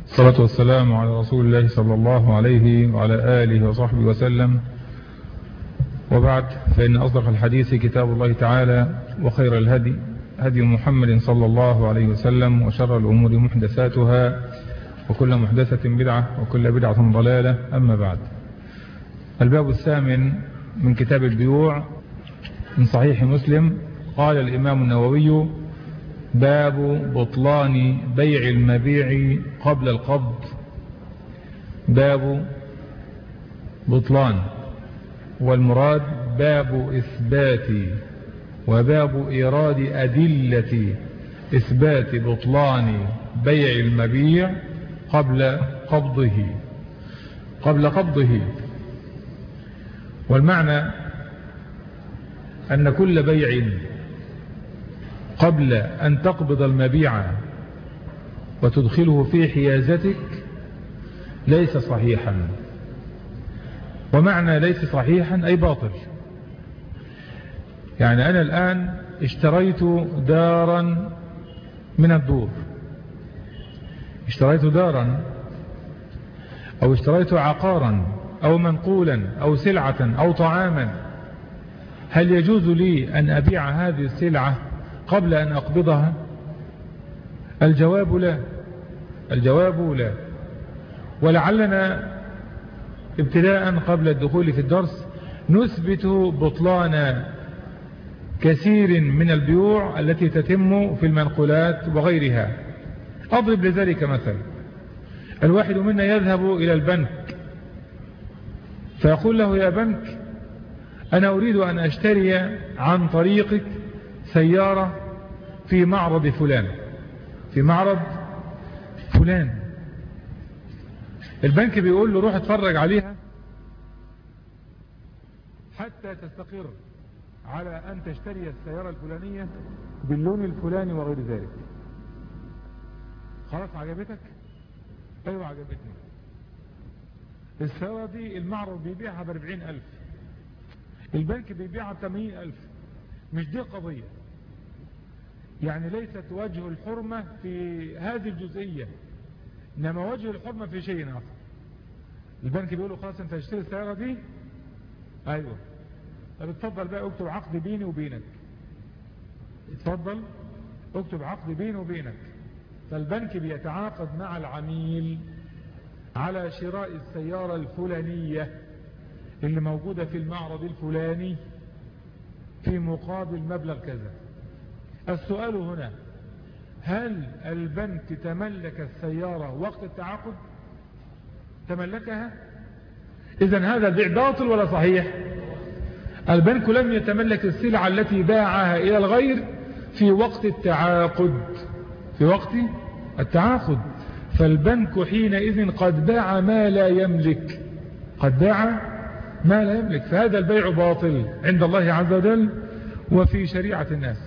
الصلاة والسلام على رسول الله صلى الله عليه وعلى آله وصحبه وسلم وبعد فإن أصدق الحديث كتاب الله تعالى وخير الهدي هدي محمد صلى الله عليه وسلم وشر الأمور محدثاتها وكل محدثة بدعة وكل بدعة ضلالة أما بعد الباب الثامن من كتاب البيوع من صحيح مسلم قال الإمام النووي باب بطلان بيع المبيع قبل القبض باب بطلان والمراد باب إثبات وباب إيراد أدلة إثبات بطلان بيع المبيع قبل قبضه قبل قبضه والمعنى أن كل بيع قبل أن تقبض المبيع وتدخله في حيازتك ليس صحيحا ومعنى ليس صحيحا أي باطل يعني أنا الآن اشتريت دارا من الدور اشتريت دارا أو اشتريت عقارا أو منقولا أو سلعة أو طعاما هل يجوز لي أن أبيع هذه السلعة قبل أن أقبضها الجواب لا الجواب لا ولعلنا ابتداء قبل الدخول في الدرس نثبت بطلان كثير من البيوع التي تتم في المنقولات وغيرها أضرب لذلك مثل الواحد منا يذهب إلى البنك فيقول له يا بنك أنا أريد أن أشتري عن طريقك سيارة في معرض فلان في معرض فلان البنك بيقول له روح اتفرج عليها حتى تستقر على أن تشتري السيارة الفلانية باللون الفلاني وغير ذلك خلاص عجبتك ايوه عجبتني السيارة دي المعرض بيبيعها باربعين ألف البنك بيبيعها بثمانين ألف مش دي القضية يعني ليست وجه الحرمة في هذه الجزئية إنما وجه الحرمة في شيء آخر البنك بيقول له خلاص انت هتشتري السيارة دي ايوه طب اتفضل بقى اكتب عقد بيني وبينك اتفضل اكتب عقد بيني وبينك فالبنك بيتعاقد مع العميل على شراء السيارة الفلانية اللي موجودة في المعرض الفلاني في مقابل مبلغ كذا السؤال هنا هل البنك تملك السيارة وقت التعاقد تملكها اذا هذا البيع باطل ولا صحيح البنك لم يتملك السلعة التي باعها الى الغير في وقت التعاقد في وقت التعاقد فالبنك حينئذ قد باع ما لا يملك قد باع ما لا يملك فهذا البيع باطل عند الله عز وجل وفي شريعة الناس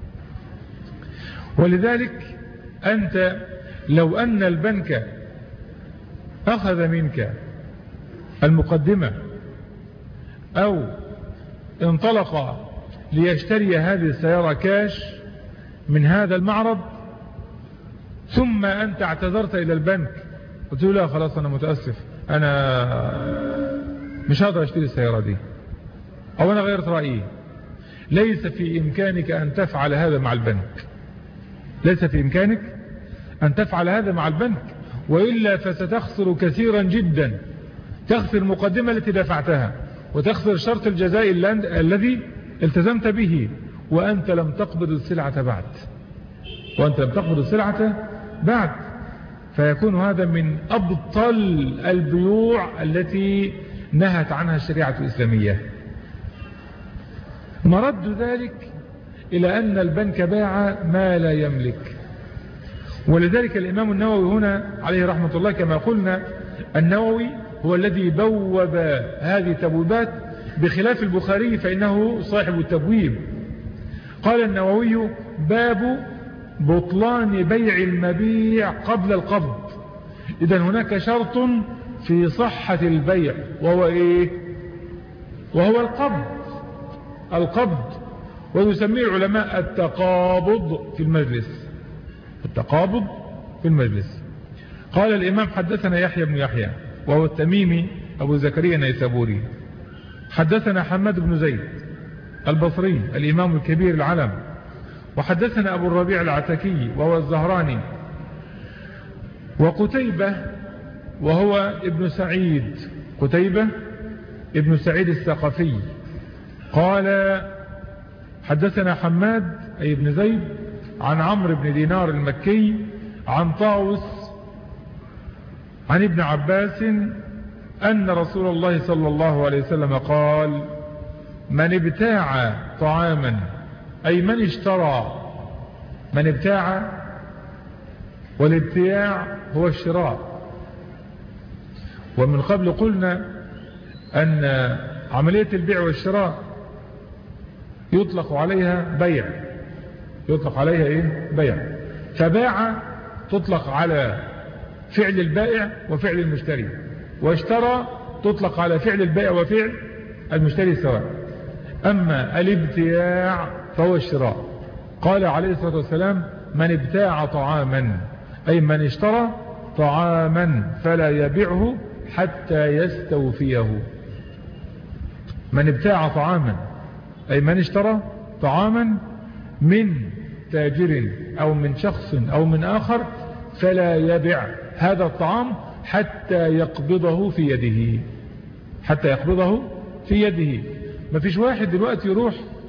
ولذلك أنت لو أن البنك أخذ منك المقدمة أو انطلق ليشتري هذه السيارة كاش من هذا المعرض ثم أنت اعتذرت إلى البنك قلت له لا خلاص أنا متأسف أنا مش هقدر أشتري السيارة دي أو أنا غيرت رأيي ليس في إمكانك أن تفعل هذا مع البنك ليس في إمكانك أن تفعل هذا مع البنك وإلا فستخسر كثيرا جدا تخسر المقدمة التي دفعتها وتخسر شرط الجزاء الذي التزمت به وأنت لم تقبض السلعة بعد وأنت لم تقبض السلعة بعد فيكون هذا من أبطل البيوع التي نهت عنها الشريعة الإسلامية مرد ذلك إلى أن البنك باع ما لا يملك ولذلك الإمام النووي هنا عليه رحمة الله كما قلنا النووي هو الذي بوب هذه التبويبات بخلاف البخاري فإنه صاحب التبويب قال النووي باب بطلان بيع المبيع قبل القبض إذا هناك شرط في صحة البيع وهو إيه وهو القبض القبض ويسميه العلماء التقابض في المجلس التقابض في المجلس قال الإمام حدثنا يحيى بن يحيى وهو التميمي أبو زكريا نيسابوري حدثنا حماد بن زيد البصري الإمام الكبير العلم وحدثنا أبو الربيع العتكي وهو الزهراني وقتيبة وهو ابن سعيد قتيبة ابن سعيد الثقفي قال حدثنا حماد أي ابن زيد عن عمرو بن دينار المكي عن طاوس عن ابن عباس أن رسول الله صلى الله عليه وسلم قال من ابتاع طعاما أي من اشترى من ابتاع والابتياع هو الشراء ومن قبل قلنا أن عملية البيع والشراء يطلق عليها بيع يطلق عليها ايه بيع فباع تطلق على فعل البائع وفعل المشتري واشترى تطلق على فعل البائع وفعل المشتري سواء أما الابتياع فهو الشراء قال عليه الصلاة والسلام من ابتاع طعاما أي من اشترى طعاما فلا يبيعه حتى يستوفيه من ابتاع طعاما أي من اشترى طعاما من تاجر أو من شخص أو من آخر فلا يبع هذا الطعام حتى يقبضه في يده حتى يقبضه في يده ما فيش واحد دلوقتي يروح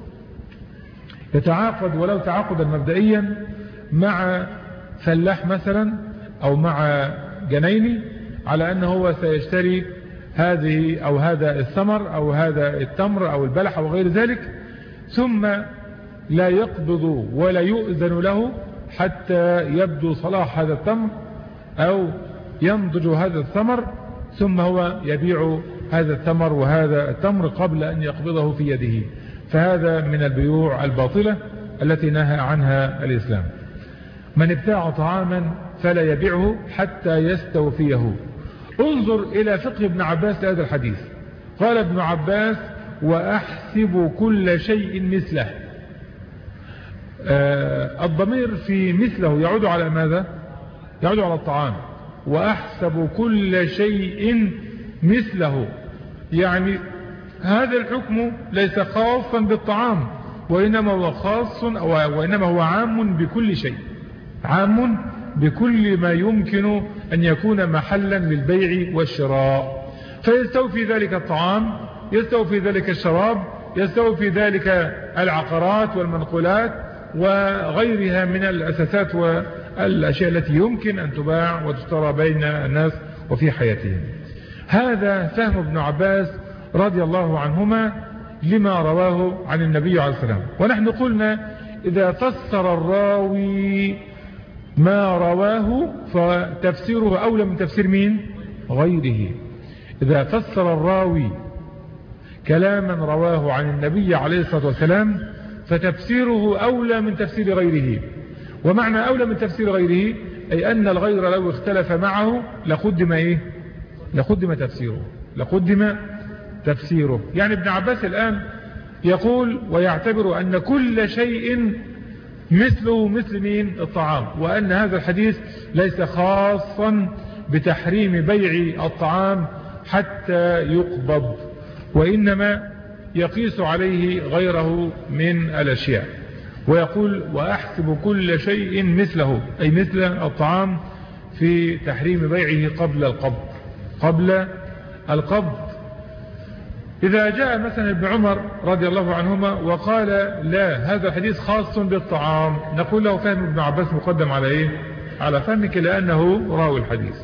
يتعاقد ولو تعاقدا مبدئيا مع فلاح مثلا أو مع جنيني على أنه هو سيشتري هذه أو هذا الثمر أو هذا التمر أو البلح أو غير ذلك ثم لا يقبض ولا يؤذن له حتى يبدو صلاح هذا التمر أو ينضج هذا الثمر ثم هو يبيع هذا الثمر وهذا التمر قبل أن يقبضه في يده فهذا من البيوع الباطلة التي نهى عنها الإسلام من ابتاع طعاما فلا يبيعه حتى يستوفيه انظر إلى فقه ابن عباس لهذا الحديث قال ابن عباس وأحسب كل شيء مثله آه الضمير في مثله يعود على ماذا يعود على الطعام وأحسب كل شيء مثله يعني هذا الحكم ليس خاصا بالطعام وإنما هو خاص أو وإنما هو عام بكل شيء عام بكل ما يمكن أن يكون محلا للبيع والشراء فيستوفي ذلك الطعام يستوفي ذلك الشراب يستوفي ذلك العقارات والمنقولات وغيرها من الأساسات والأشياء التي يمكن أن تباع وتشترى بين الناس وفي حياتهم هذا فهم ابن عباس رضي الله عنهما لما رواه عن النبي عليه السلام ونحن قلنا إذا فسر الراوي ما رواه فتفسيره أولى من تفسير مين غيره إذا فسر الراوي كلاما رواه عن النبي عليه الصلاة والسلام فتفسيره أولى من تفسير غيره ومعنى أولى من تفسير غيره أي أن الغير لو اختلف معه لقدم إيه لقدم تفسيره لقدم تفسيره يعني ابن عباس الآن يقول ويعتبر أن كل شيء مثله مثل مين الطعام وأن هذا الحديث ليس خاصا بتحريم بيع الطعام حتى يقبض وإنما يقيس عليه غيره من الأشياء ويقول وأحسب كل شيء مثله أي مثل الطعام في تحريم بيعه قبل القبض قبل القبض إذا جاء مثلا ابن عمر رضي الله عنهما وقال لا هذا الحديث خاص بالطعام نقول له فهم ابن عباس مقدم على إيه على فهمك لأنه راوي الحديث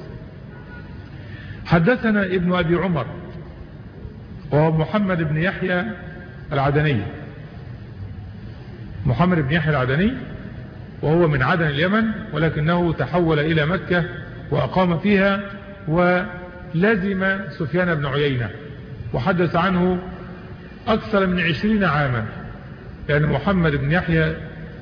حدثنا ابن أبي عمر وهو محمد بن يحيى العدني محمد بن يحيى العدني وهو من عدن اليمن ولكنه تحول إلى مكة وأقام فيها ولزم سفيان بن عيينة وحدث عنه أكثر من عشرين عاما يعني محمد بن يحيى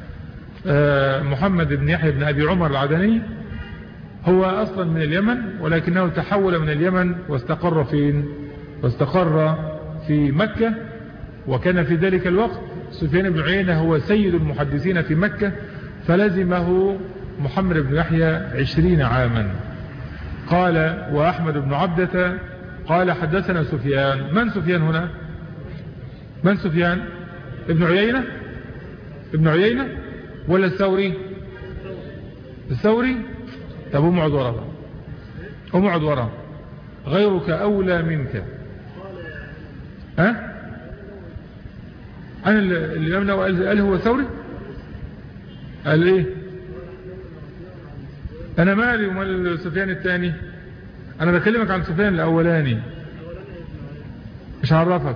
محمد بن يحيى بن أبي عمر العدني هو أصلا من اليمن ولكنه تحول من اليمن واستقر فين واستقر في مكة وكان في ذلك الوقت سفيان بن عيينة هو سيد المحدثين في مكة فلزمه محمد بن يحيى عشرين عاما قال وأحمد بن عبدة قال حدثنا سفيان من سفيان هنا من سفيان ابن عيينة ابن عيينة ولا الثوري الثوري طب امعد وراء امعد وراء غيرك أولى منك ها أنا الإمام نووي قال هو ثوري قال إيه أنا مالي ومال سفيان الثاني أنا بكلمك عن سفيان الأولاني مش عرفك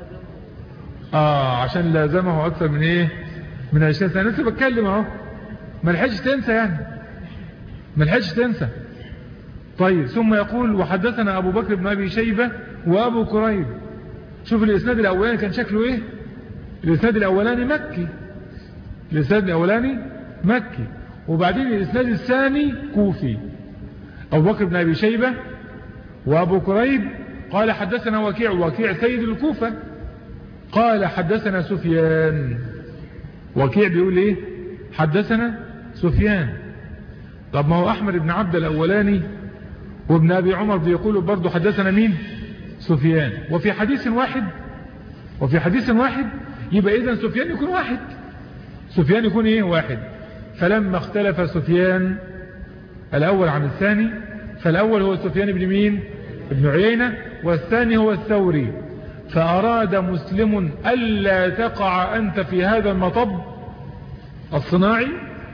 آه عشان لازمه أكثر من إيه من 20 سنة لسه بتكلم أهو ما لحقش تنسى يعني ما لحقش تنسى طيب ثم يقول وحدثنا أبو بكر بن أبي شيبة وأبو كريب شوف الإسناد الأولاني كان شكله إيه الإسناد الأولاني مكي الإسناد الأولاني مكي وبعدين الإسناد الثاني كوفي أبو بكر بن أبي شيبة وأبو كريب قال حدثنا وكيع وكيع سيد الكوفة قال حدثنا سفيان وكيع بيقول إيه حدثنا سفيان طب ما هو أحمد بن عبد الأولاني وابن أبي عمر بيقولوا برضو حدثنا مين سفيان وفي حديث واحد وفي حديث واحد يبقى إذن سفيان يكون واحد سفيان يكون إيه واحد فلما اختلف سفيان الأول عن الثاني فالأول هو سفيان بن مين ابن عيينة والثاني هو الثوري فأراد مسلم ألا تقع أنت في هذا المطب الصناعي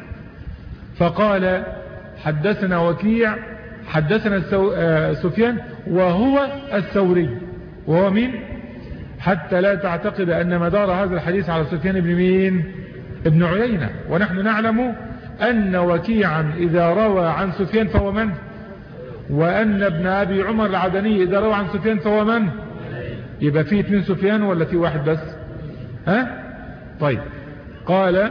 فقال حدثنا وكيع حدثنا سفيان وهو الثوري وهو مين حتى لا تعتقد أن مدار هذا الحديث على سفيان بن مين ابن عيينة ونحن نعلم أن وكيعا إذا روى عن سفيان فهو من وأن ابن أبي عمر العدني إذا روى عن سفيان فهو من يبقى فيه اثنين سفيان ولا فيه واحد بس ها طيب قال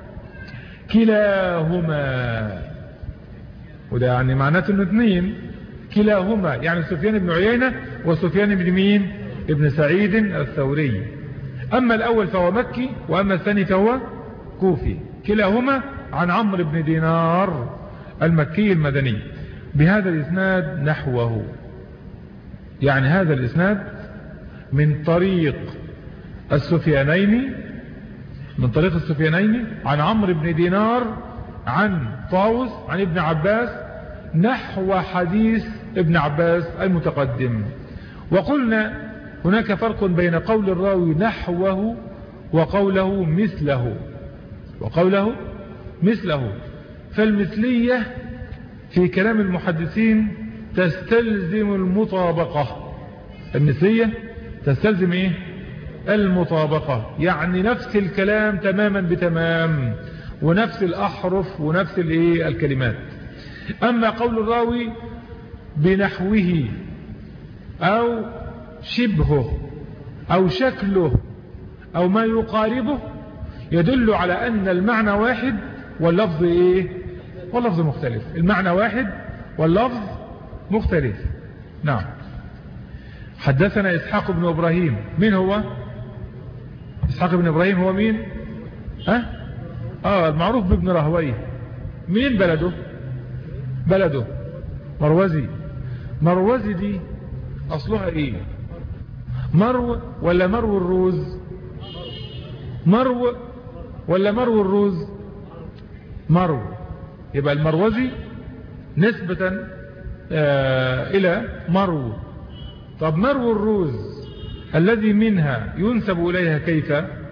كلاهما وده يعني معناته انه اثنين كلاهما يعني سفيان بن عيينة وسفيان بن مين ابن سعيد الثوري أما الأول فهو مكي وأما الثاني فهو كوفي كلاهما عن عمرو بن دينار المكي المدني بهذا الإسناد نحوه يعني هذا الإسناد من طريق السفيانين من طريق السفيانين عن عمرو بن دينار عن طاوس عن ابن عباس نحو حديث ابن عباس المتقدم وقلنا هناك فرق بين قول الراوي نحوه وقوله مثله وقوله مثله فالمثلية في كلام المحدثين تستلزم المطابقة المثلية تستلزم ايه المطابقة يعني نفس الكلام تماما بتمام ونفس الأحرف ونفس الايه الكلمات أما قول الراوي بنحوه أو شبهه أو شكله أو ما يقاربه يدل على أن المعنى واحد واللفظ إيه واللفظ مختلف المعنى واحد واللفظ مختلف نعم حدثنا إسحاق بن إبراهيم مين هو إسحاق بن إبراهيم هو مين ها آه المعروف بابن رهويه مين بلده بلده مروزي مروزي دي أصلها إيه مرو ولا مرو الروز مرو ولا مرو الروز مرو يبقى المروزي نسبة آه إلى مرو طب مرو الروز الذي منها ينسب إليها كيف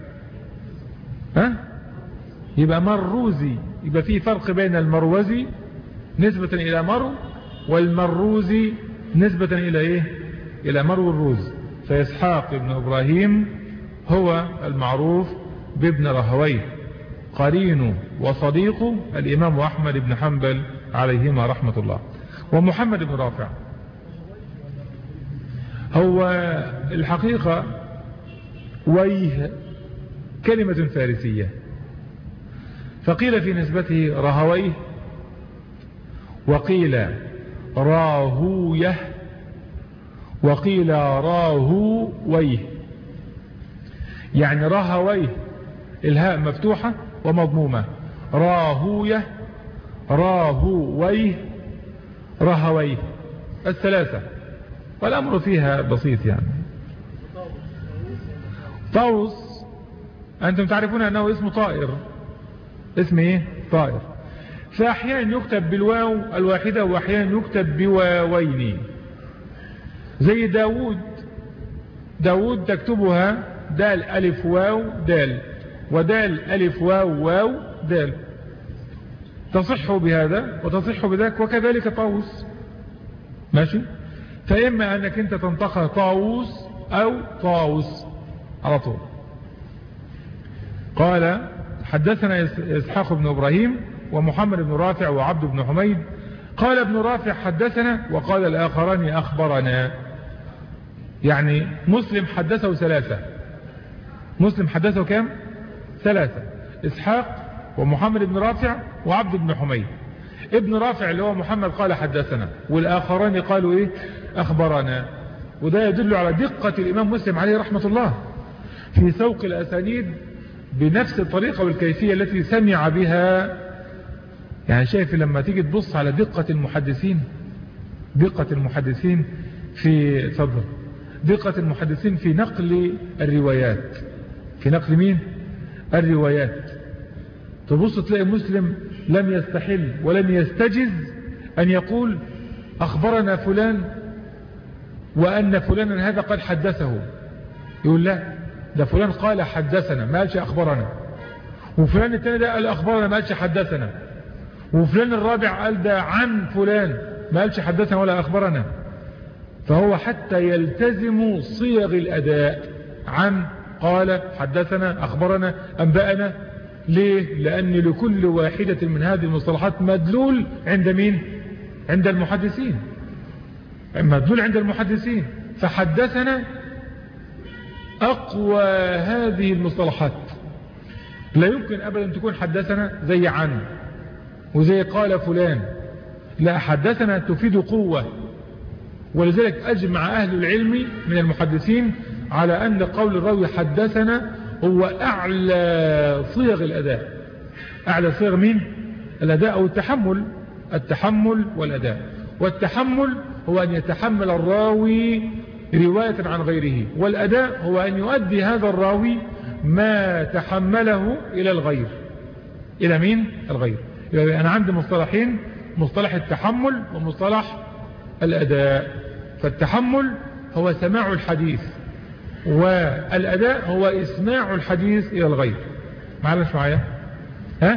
ها يبقى مروزي يبقى في فرق بين المروزي نسبة إلى مرو والمروزي نسبة إلى إيه إلى مرو الروز فإسحاق بن إبراهيم هو المعروف بابن رهويه قرين وصديق الإمام أحمد بن حنبل عليهما رحمة الله ومحمد بن رافع هو الحقيقة ويه كلمة فارسية فقيل في نسبته رهويه وقيل راهويه وقيل راهويه يعني راهويه الهاء مفتوحة ومضمومة راهويه راهويه رهويه الثلاثة والأمر فيها بسيط يعني طاووس أنتم تعرفون أنه اسم طائر اسم إيه طائر فأحيانا يكتب بالواو الواحدة وأحيانا يكتب بواوين زي داود داود تكتبها دال ألف واو دال ودال ألف واو واو دال تصح بهذا وتصح بذاك وكذلك طاووس ماشي فإما أنك أنت تنطقها طاووس أو طاووس على طول قال حدثنا إسحاق بن إبراهيم ومحمد بن رافع وعبد بن حميد قال ابن رافع حدثنا وقال الآخران أخبرنا يعني مسلم حدثه ثلاثة مسلم حدثه كم ثلاثة إسحاق ومحمد بن رافع وعبد بن حميد ابن رافع اللي هو محمد قال حدثنا والآخران قالوا إيه أخبرنا وده يدل على دقة الإمام مسلم عليه رحمة الله في سوق الأسانيد بنفس الطريقة والكيفية التي سمع بها يعني شايف لما تيجي تبص على دقة المحدثين دقة المحدثين في صدر دقة المحدثين في نقل الروايات في نقل مين الروايات تبص تلاقي مسلم لم يستحل ولم يستجز أن يقول أخبرنا فلان وأن فلانا هذا قد حدثه يقول لا ده فلان قال حدثنا ما قالش أخبرنا وفلان الثاني ده قال أخبرنا ما قالش حدثنا وفلان الرابع قال ده عن فلان ما قالش حدثنا ولا أخبرنا فهو حتى يلتزم صيغ الأداء عن قال حدثنا أخبرنا أنبأنا ليه لأن لكل واحدة من هذه المصطلحات مدلول عند مين عند المحدثين مدلول عند المحدثين فحدثنا أقوى هذه المصطلحات لا يمكن أبدا تكون حدثنا زي عن وزي قال فلان لا حدثنا تفيد قوة ولذلك أجمع أهل العلم من المحدثين على أن قول الراوي حدثنا هو أعلى صيغ الأداء أعلى صيغ مين الأداء أو التحمل التحمل والأداء والتحمل هو أن يتحمل الراوي رواية عن غيره والأداء هو أن يؤدي هذا الراوي ما تحمله إلى الغير إلى مين الغير يعني أنا عندي مصطلحين مصطلح التحمل ومصطلح الأداء فالتحمل هو سماع الحديث والأداء هو إسماع الحديث إلى الغير معلش معايا ها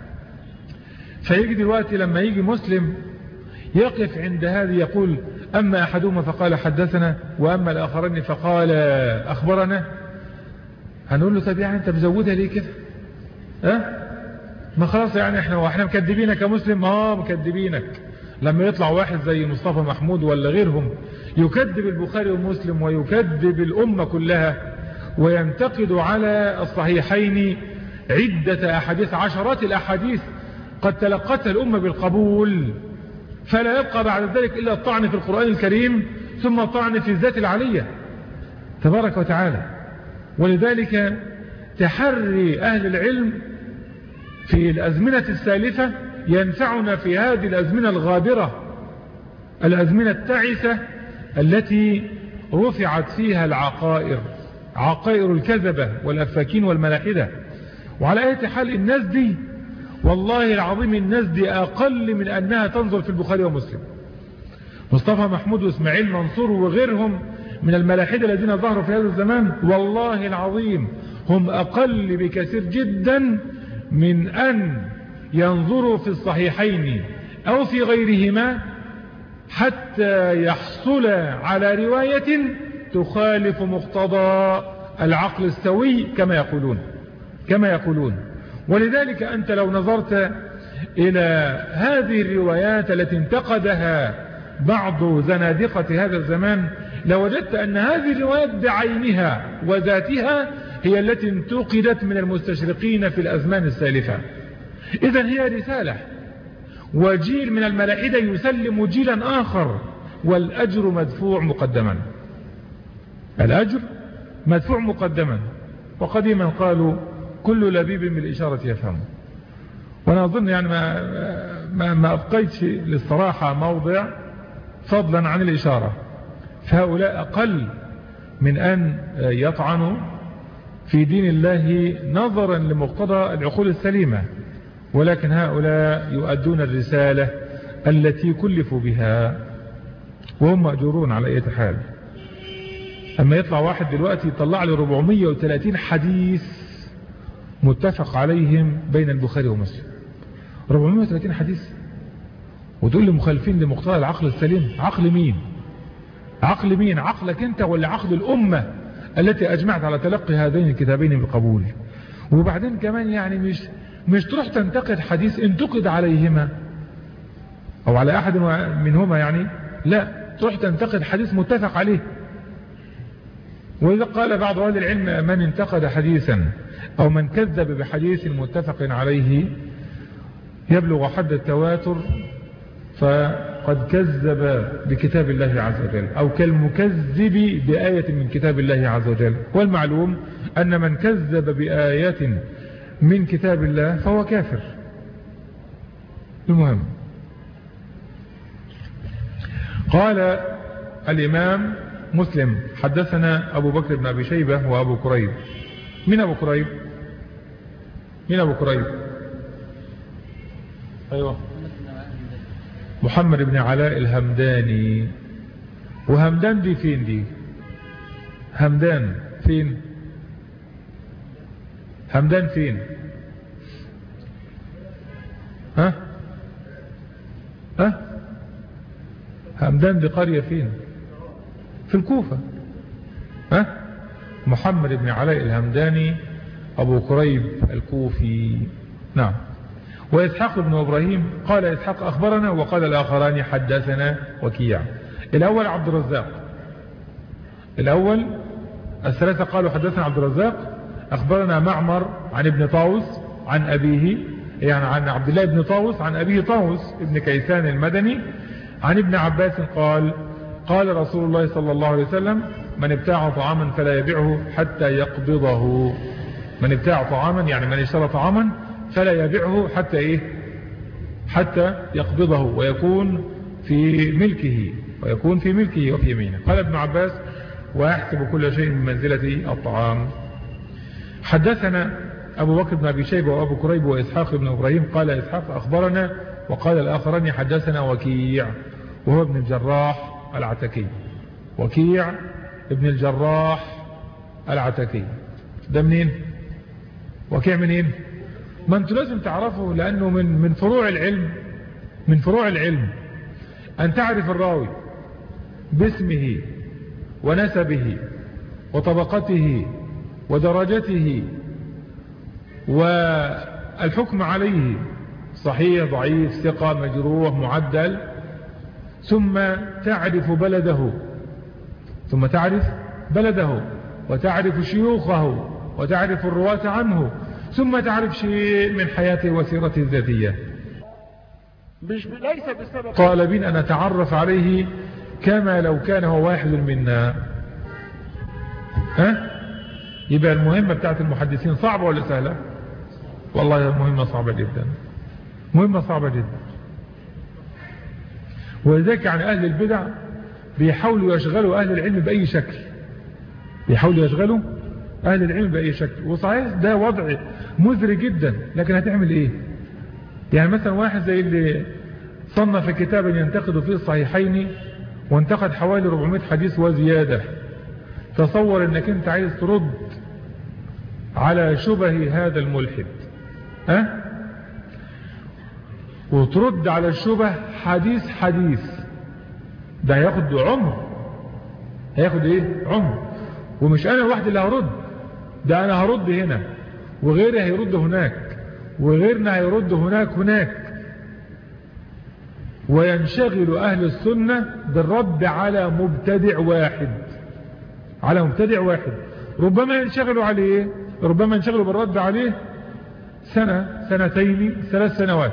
فيجي دلوقتي لما يجي مسلم يقف عند هذه يقول أما أحدهما فقال حدثنا وأما الآخرين فقال أخبرنا هنقول له طب يعني أنت بزودها ليه كده ها ما خلاص يعني احنا واحنا مكذبينك يا مسلم اه مكذبينك لما يطلع واحد زي مصطفى محمود ولا غيرهم يكذب البخاري ومسلم ويكذب الأمة كلها وينتقد على الصحيحين عدة أحاديث عشرات الأحاديث قد تلقتها الأمة بالقبول فلا يبقى بعد ذلك إلا الطعن في القرآن الكريم ثم الطعن في الذات العلية تبارك وتعالى ولذلك تحري أهل العلم في الأزمنة السالفة ينفعنا في هذه الأزمنة الغابرة الأزمنة التعسة التي رفعت فيها العقائر عقائر الكذبة والأفاكين والملاحدة وعلى أي حال الناس دي والله العظيم الناس دي أقل من أنها تنظر في البخاري ومسلم مصطفى محمود واسماعيل منصور وغيرهم من الملاحدة الذين ظهروا في هذا الزمان والله العظيم هم أقل بكثير جدا من أن ينظروا في الصحيحين أو في غيرهما حتى يحصل على رواية تخالف مقتضى العقل السوي كما يقولون كما يقولون ولذلك أنت لو نظرت إلى هذه الروايات التي انتقدها بعض زنادقة هذا الزمان لوجدت أن هذه الروايات بعينها وذاتها هي التي انتقدت من المستشرقين في الأزمان السالفة إذا هي رسالة وجيل من الملاحدة يسلم جيلا آخر والأجر مدفوع مقدما الأجر مدفوع مقدما وقديما قالوا كل لبيب بالإشارة يفهم وأنا أظن يعني ما, ما, ما أبقيتش للصراحة موضع فضلا عن الإشارة فهؤلاء أقل من أن يطعنوا في دين الله نظرا لمقتضى العقول السليمة ولكن هؤلاء يؤدون الرسالة التي كلفوا بها وهم مأجورون على أي حال أما يطلع واحد دلوقتي يطلع له 430 حديث متفق عليهم بين البخاري ومسلم 430 حديث وتقول لي مخالفين لمقتضى العقل السليم عقل مين عقل مين عقلك انت ولا عقل الأمة التي أجمعت على تلقي هذين الكتابين بالقبول وبعدين كمان يعني مش مش تروح تنتقد حديث انتقد عليهما أو على أحد منهما يعني لا تروح تنتقد حديث متفق عليه وإذا قال بعض أهل العلم من انتقد حديثا أو من كذب بحديث متفق عليه يبلغ حد التواتر فقد كذب بكتاب الله عز وجل أو كالمكذب بآية من كتاب الله عز وجل والمعلوم أن من كذب بآية من كتاب الله فهو كافر المهم قال الإمام مسلم حدثنا أبو بكر بن أبي شيبة وأبو كريب من أبو كريب من أبو كريب أيوة محمد بن علاء الهمداني وهمدان دي فين دي همدان فين همدان فين ها ها همدان دي قرية فين في الكوفة ها محمد بن علاء الهمداني أبو كريب الكوفي نعم وإسحاق بن إبراهيم قال إسحاق أخبرنا وقال الآخران حدثنا وكيع الأول عبد الرزاق الأول الثلاثة قالوا حدثنا عبد الرزاق أخبرنا معمر عن ابن طاوس عن أبيه يعني عن عبد الله بن طاوس عن أبيه طاوس ابن كيسان المدني عن ابن عباس قال قال رسول الله صلى الله عليه وسلم من ابتاع طعاما فلا يبيعه حتى يقبضه من ابتاع طعاما يعني من اشترى طعاما فلا يبيعه حتى ايه حتى يقبضه ويكون في ملكه ويكون في ملكه وفي يمينه قال ابن عباس ويحسب كل شيء من منزلة الطعام حدثنا أبو بكر بن أبي شيبة وأبو كريب وإسحاق بن إبراهيم قال إسحاق أخبرنا وقال الآخران حدثنا وكيع وهو ابن الجراح العتكي وكيع ابن الجراح العتكي ده منين وكيع منين ما انتوا لازم تعرفه لأنه من من فروع العلم من فروع العلم أن تعرف الراوي باسمه ونسبه وطبقته ودرجته والحكم عليه صحيح ضعيف ثقة مجروح معدل ثم تعرف بلده ثم تعرف بلده وتعرف شيوخه وتعرف الرواة عنه ثم تعرف شيء من حياته وسيرته الذاتية مش ليس بسبب طالبين أن نتعرف عليه كما لو كان هو واحد منا ها يبقى المهمة بتاعت المحدثين صعبة ولا سهلة والله المهمة صعبة جدا مهمة صعبة جدا ولذلك عن أهل البدع بيحاولوا يشغلوا أهل العلم بأي شكل بيحاولوا يشغلوا أهل العلم بأي شكل وصحيح ده وضع مزري جدا لكن هتعمل إيه يعني مثلا واحد زي اللي صنف كتابا ينتقد فيه الصحيحين وانتقد حوالي 400 حديث وزيادة تصور انك انت عايز ترد على شبه هذا الملحد ها وترد على الشبه حديث حديث ده هياخد عمر هياخد ايه عمر ومش انا الواحد اللي هرد ده انا هرد هنا وغيري هيرد هناك وغيرنا هيرد هناك هناك وينشغل اهل السنة بالرد على مبتدع واحد على مبتدع واحد ربما ينشغلوا عليه ربما ينشغلوا بالرد عليه سنة سنتين ثلاث سنوات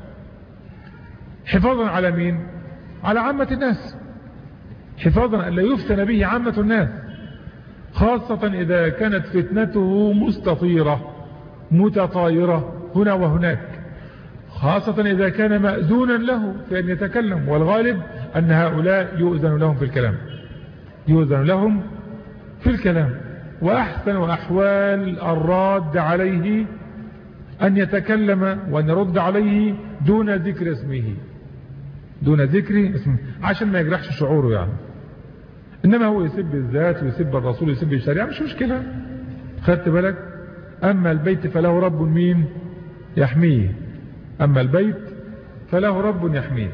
حفاظا على مين على عامة الناس حفاظا أن لا يفتن به عامة الناس خاصة إذا كانت فتنته مستطيرة متطايرة هنا وهناك خاصة إذا كان مأذونا له في أن يتكلم والغالب أن هؤلاء يؤذن لهم في الكلام يؤذن لهم في الكلام وأحسن أحوال الراد عليه أن يتكلم وأن يرد عليه دون ذكر اسمه دون ذكر اسمه عشان ما يجرحش شعوره يعني إنما هو يسب الذات ويسب الرسول ويسب الشريعة مش مشكلة خدت بالك أما البيت فله رب مين يحميه أما البيت فله رب يحميه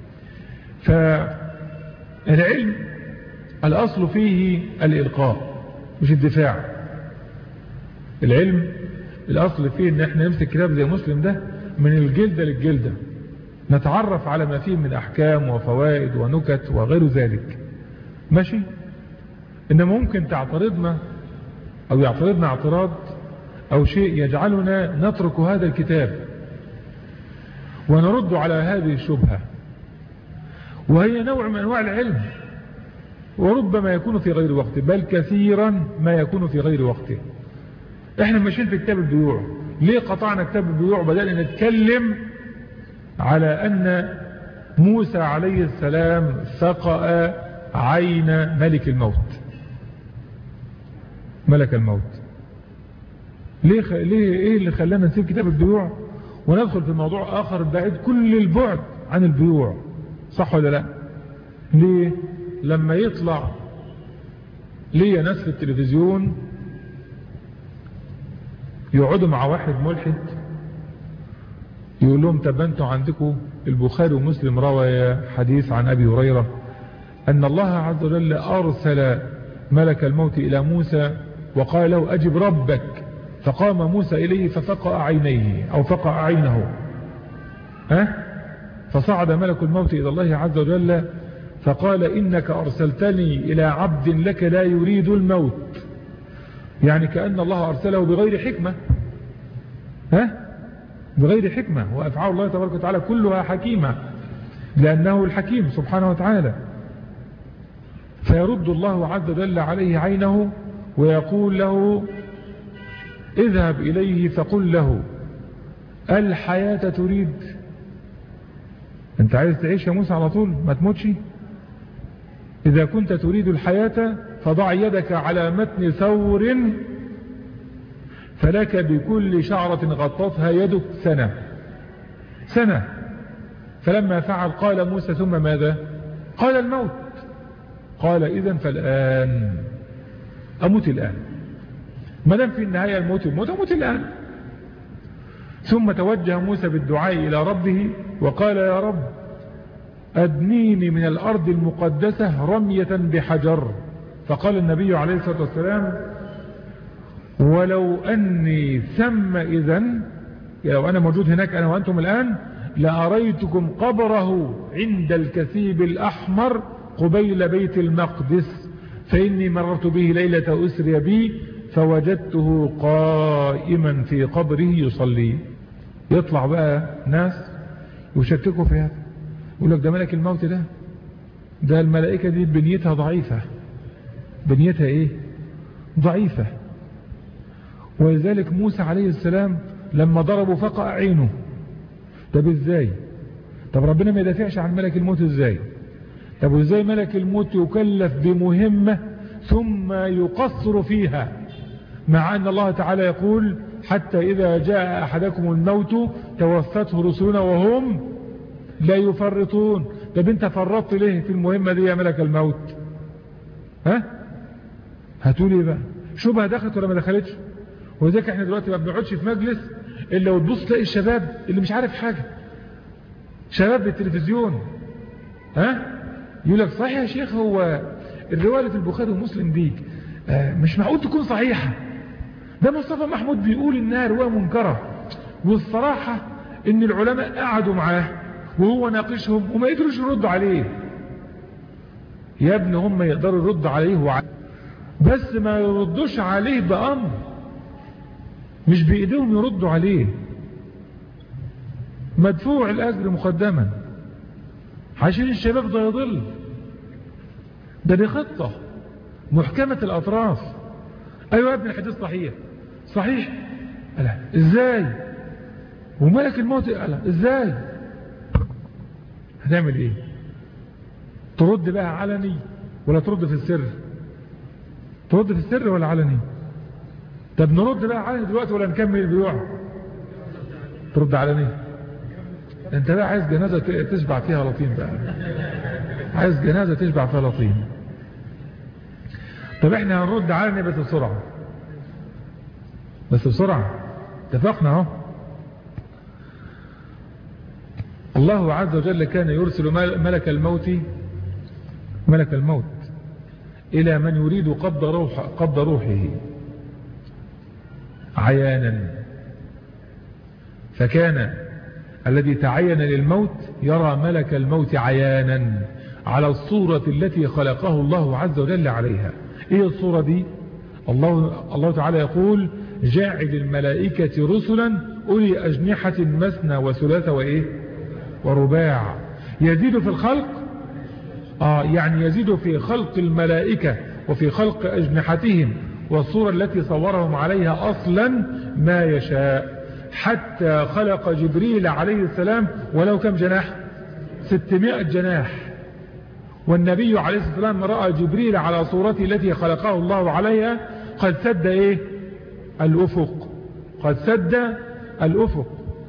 فالعلم الأصل فيه الإلقاء مش الدفاع العلم الأصل فيه ان احنا نمسك كتاب زي مسلم ده من الجلدة للجلدة نتعرف على ما فيه من أحكام وفوائد ونكت وغير ذلك ماشي إن ممكن تعترضنا أو يعترضنا اعتراض أو شيء يجعلنا نترك هذا الكتاب ونرد على هذه الشبهة وهي نوع من أنواع العلم وربما يكون في غير وقته بل كثيرا ما يكون في غير وقته احنا ماشيين في كتاب البيوع ليه قطعنا كتاب البيوع بدأنا نتكلم على أن موسى عليه السلام سقأ عين ملك الموت ملك الموت ليه, خ... ليه ايه اللي خلانا نسيب كتاب البيوع وندخل في موضوع آخر بعيد كل البعد عن البيوع صح ولا لا ليه لما يطلع ليا ناس في التلفزيون يقعدوا مع واحد ملحد يقول لهم طب انتوا عندكم البخاري ومسلم روى حديث عن ابي هريره ان الله عز وجل ارسل ملك الموت الى موسى وقال له اجب ربك فقام موسى اليه ففقع عينيه او فقع عينه ها فصعد ملك الموت الى الله عز وجل فقال انك ارسلتني الى عبد لك لا يريد الموت يعني كأن الله أرسله بغير حكمة ها بغير حكمة وأفعال الله تبارك وتعالى كلها حكيمة لأنه الحكيم سبحانه وتعالى فيرد الله عز وجل عليه عينه ويقول له اذهب إليه فقل له الحياة تريد انت عايز تعيش يا موسى على طول ما تموتش إذا كنت تريد الحياة فضع يدك على متن ثور فلك بكل شعرة غطتها يدك سنة سنة فلما فعل قال موسى ثم ماذا قال الموت قال إذا فالآن أموت الآن ما دام في النهاية الموت الموت أموت الآن ثم توجه موسى بالدعاء إلى ربه وقال يا رب أدنيني من الأرض المقدسة رمية بحجر فقال النبي عليه الصلاة والسلام ولو أني ثم إذن لو أنا موجود هناك أنا وأنتم الآن لأريتكم قبره عند الكثيب الأحمر قبيل بيت المقدس فإني مررت به ليلة أسري بي فوجدته قائما في قبره يصلي يطلع بقى ناس يشككوا في هذا يقول لك ده ملك الموت ده ده الملائكة دي بنيتها ضعيفة بنيتها ايه ضعيفة ولذلك موسى عليه السلام لما ضربوا فقع عينه طب ازاي طب ربنا ما يدافعش عن ملك الموت ازاي طب وازاي ملك الموت يكلف بمهمة ثم يقصر فيها مع ان الله تعالى يقول حتى اذا جاء احدكم الموت توفته رسلنا وهم لا يفرطون طب انت فرطت ليه في المهمة دي يا ملك الموت ها هتقول ايه بقى شبهه دخلت ولا ما دخلتش وذلك احنا دلوقتي ما بنقعدش في مجلس الا وتبص تلاقي الشباب اللي مش عارف حاجه شباب بالتلفزيون ها يقول لك صحيح يا شيخ هو الروايه في البخاري ومسلم دي آه مش معقول تكون صحيحه ده مصطفى محمود بيقول انها روايه منكره والصراحه ان العلماء قعدوا معاه وهو ناقشهم وما قدروش يردوا عليه يا ابن هم يقدروا يردوا عليه وعليه بس ما يردوش عليه بأمر مش بإيديهم يردوا عليه مدفوع الأجر مقدما عشان الشباب ده يضل ده دي خطة محكمة الأطراف أيوة يا ابن الحديث صحيح صحيح ألا إزاي وملك الموت ألا إزاي هنعمل إيه ترد بقى علني ولا ترد في السر ترد في السر ولا علني طب نرد بقى علني دلوقتي ولا نكمل البيوع ترد علني انت بقى عايز جنازة تشبع فيها لطيم بقى عايز جنازة تشبع فيها لطيم طب احنا هنرد علني بس بسرعة بس بسرعة اتفقنا اهو الله عز وجل كان يرسل ملك الموت ملك الموت إلى من يريد قبض, روح قبض روحه عيانا فكان الذي تعين للموت يرى ملك الموت عيانا على الصورة التي خلقه الله عز وجل عليها ايه الصورة دي الله, الله تعالى يقول جاعل الملائكة رسلا أولي أجنحة مثنى وثلاثة وإيه ورباع يزيد في الخلق آه يعني يزيد في خلق الملائكة وفي خلق أجنحتهم والصورة التي صورهم عليها أصلا ما يشاء حتى خلق جبريل عليه السلام ولو كم جناح ستمائة جناح والنبي عليه الصلاة والسلام رأى جبريل على صورته التي خلقه الله عليها قد سد ايه الأفق قد سد الأفق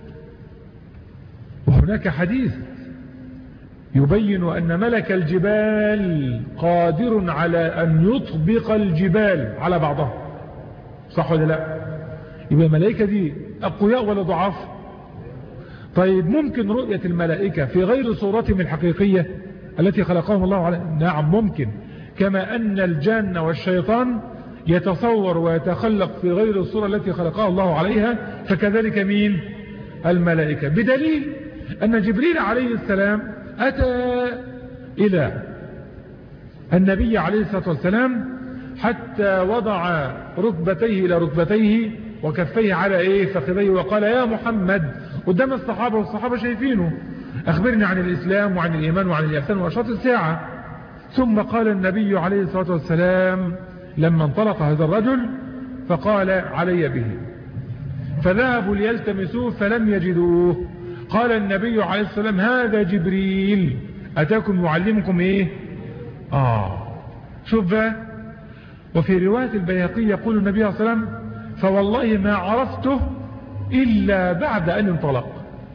وهناك حديث يبين أن ملك الجبال قادر على أن يطبق الجبال على بعضها صح ولا لا يبقى الملائكة دي أقوياء ولا ضعاف طيب ممكن رؤية الملائكة في غير صورتهم الحقيقية التي خلقهم الله عليه نعم ممكن كما أن الجن والشيطان يتصور ويتخلق في غير الصورة التي خلقها الله عليها فكذلك مين الملائكة بدليل أن جبريل عليه السلام أتى إلى النبي عليه الصلاة والسلام حتى وضع ركبتيه إلى ركبتيه وكفيه على إيه فخذيه وقال يا محمد قدام الصحابة والصحابة شايفينه أخبرني عن الإسلام وعن الإيمان وعن الإحسان وأشراط الساعة ثم قال النبي عليه الصلاة والسلام لما انطلق هذا الرجل فقال علي به فذهبوا ليلتمسوه فلم يجدوه قال النبي عليه الصلاة والسلام هذا جبريل أتاكم يعلمكم إيه آه شوف بقى وفي رواية البيهقي يقول النبي عليه الصلاة والسلام فوالله ما عرفته إلا بعد أن انطلق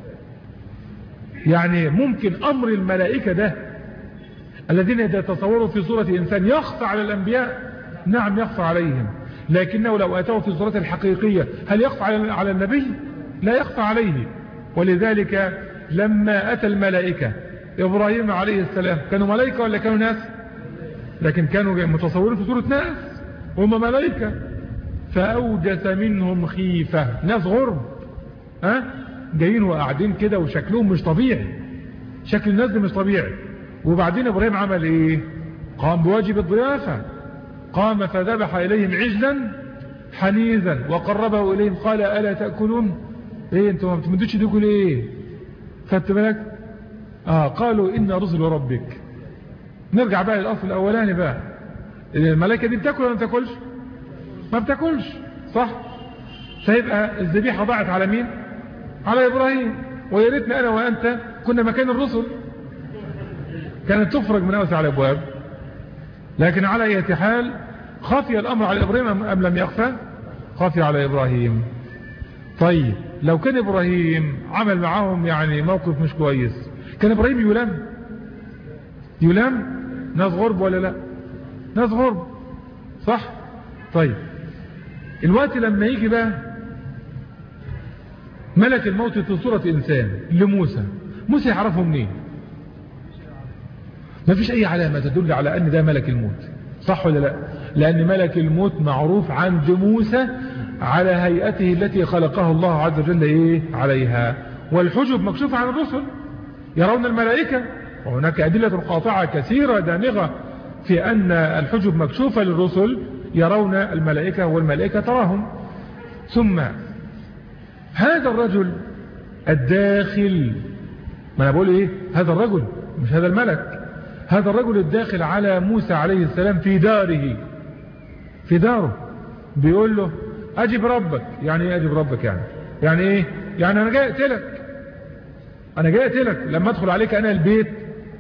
يعني ممكن أمر الملائكة ده الذين يتصوروا في صورة إنسان يخفى على الأنبياء نعم يخفى عليهم لكنه لو أتوا في صورته الحقيقية هل يخفى على النبي لا يخفى عليه ولذلك لما أتى الملائكة إبراهيم عليه السلام كانوا ملائكة ولا كانوا ناس لكن كانوا متصورين في صورة ناس هم ملائكة فأوجس منهم خيفة ناس غرب ها جايين وقاعدين كده وشكلهم مش طبيعي شكل الناس دي مش طبيعي وبعدين ابراهيم عمل ايه قام بواجب الضيافة قام فذبح اليهم عجلا حنيذا وقربه اليهم قال الا تأكلون ايه انتوا ما بتمدوش تاكل ايه خدت بالك اه قالوا ان رسل ربك نرجع بقى للاصل الاولاني بقى الملائكه دي بتاكل ولا ما بتاكلش ما بتاكلش صح فيبقى الذبيحه ضاعت على مين على إبراهيم ويا ريتنا أنا وأنت كنا مكان الرسل كانت تفرج من أوسع الأبواب لكن على أي حال خفي الأمر على إبراهيم أم لم يخفى خفي على إبراهيم طيب لو كان إبراهيم عمل معهم يعني موقف مش كويس كان إبراهيم يلام يلام ناس غرب ولا لا ناس غرب صح طيب الوقت لما يجي بقى ملك الموت في صورة إنسان لموسى موسى يعرفه منين ما فيش أي علامة تدل على أن ده ملك الموت صح ولا لا لأن ملك الموت معروف عند موسى على هيئته التي خلقه الله عز وجل إيه عليها والحجب مكشوفة عن الرسل يرون الملائكة وهناك أدلة قاطعة كثيرة دامغة في أن الحجب مكشوفة للرسل يرون الملائكة والملائكة تراهم ثم هذا الرجل الداخل ما أنا بقول إيه هذا الرجل مش هذا الملك هذا الرجل الداخل على موسى عليه السلام في داره في داره بيقول له أجب ربك يعني إيه أجب ربك يعني يعني إيه يعني أنا جاي أقتلك أنا جاي أقتلك لما أدخل عليك أنا البيت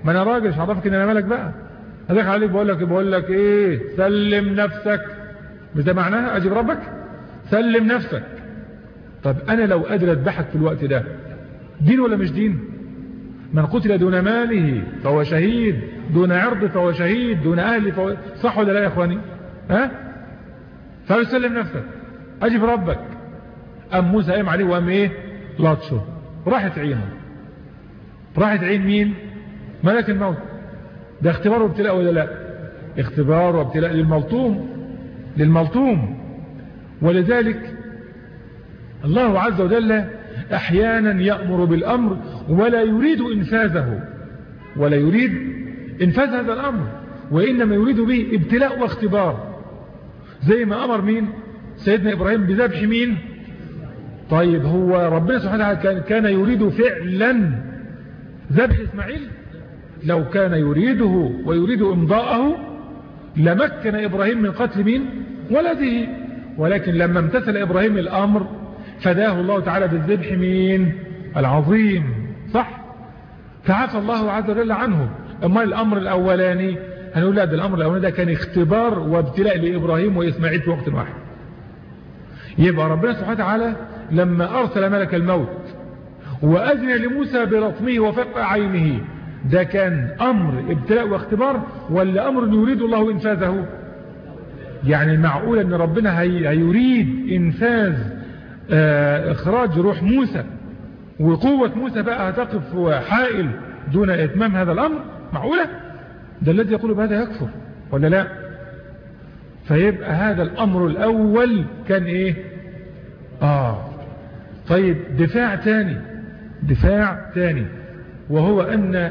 ما انا راجل مش عرفك ان انا ملك بقى هدخل عليك بقول لك بقول لك ايه سلم نفسك مش ده معناها اجيب ربك سلم نفسك طب انا لو قادر اذبحك في الوقت ده دين ولا مش دين من قتل دون ماله فهو شهيد دون عرض فهو شهيد دون اهل فهو صح ولا لا يا اخواني ها فسلم نفسك اجيب ربك ام موسى قام عليه وقام ايه لطشه راحت عينه راحت عين مين ملك الموت ده اختبار وابتلاء ولا لا اختبار وابتلاء للملطوم للملطوم ولذلك الله عز وجل احيانا يأمر بالامر ولا يريد انفاذه ولا يريد انفاذ هذا الامر وانما يريد به ابتلاء واختبار زي ما امر مين سيدنا ابراهيم بذبح مين طيب هو ربنا سبحانه وتعالى كان يريد فعلا ذبح اسماعيل لو كان يريده ويريد امضاءه لمكن ابراهيم من قتل مين ولده ولكن لما امتثل ابراهيم الامر فداه الله تعالى بالذبح مين العظيم صح فعفى الله عز وجل عنه اما الامر الاولاني هنقول لا ده الامر الاولاني ده كان اختبار وابتلاء لابراهيم واسماعيل في وقت واحد يبقى ربنا سبحانه وتعالى لما ارسل ملك الموت واذن لموسى برطمه وفق عينه ده كان امر ابتلاء واختبار ولا امر يريد الله انفاذه يعني معقول ان ربنا هيريد انفاذ اه اخراج روح موسى وقوة موسى بقى هتقف حائل دون اتمام هذا الامر معقولة ده الذي يقول بهذا يكفر ولا لا فيبقى هذا الامر الاول كان ايه اه طيب دفاع تاني دفاع تاني وهو ان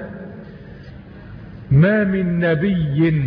ما من نبي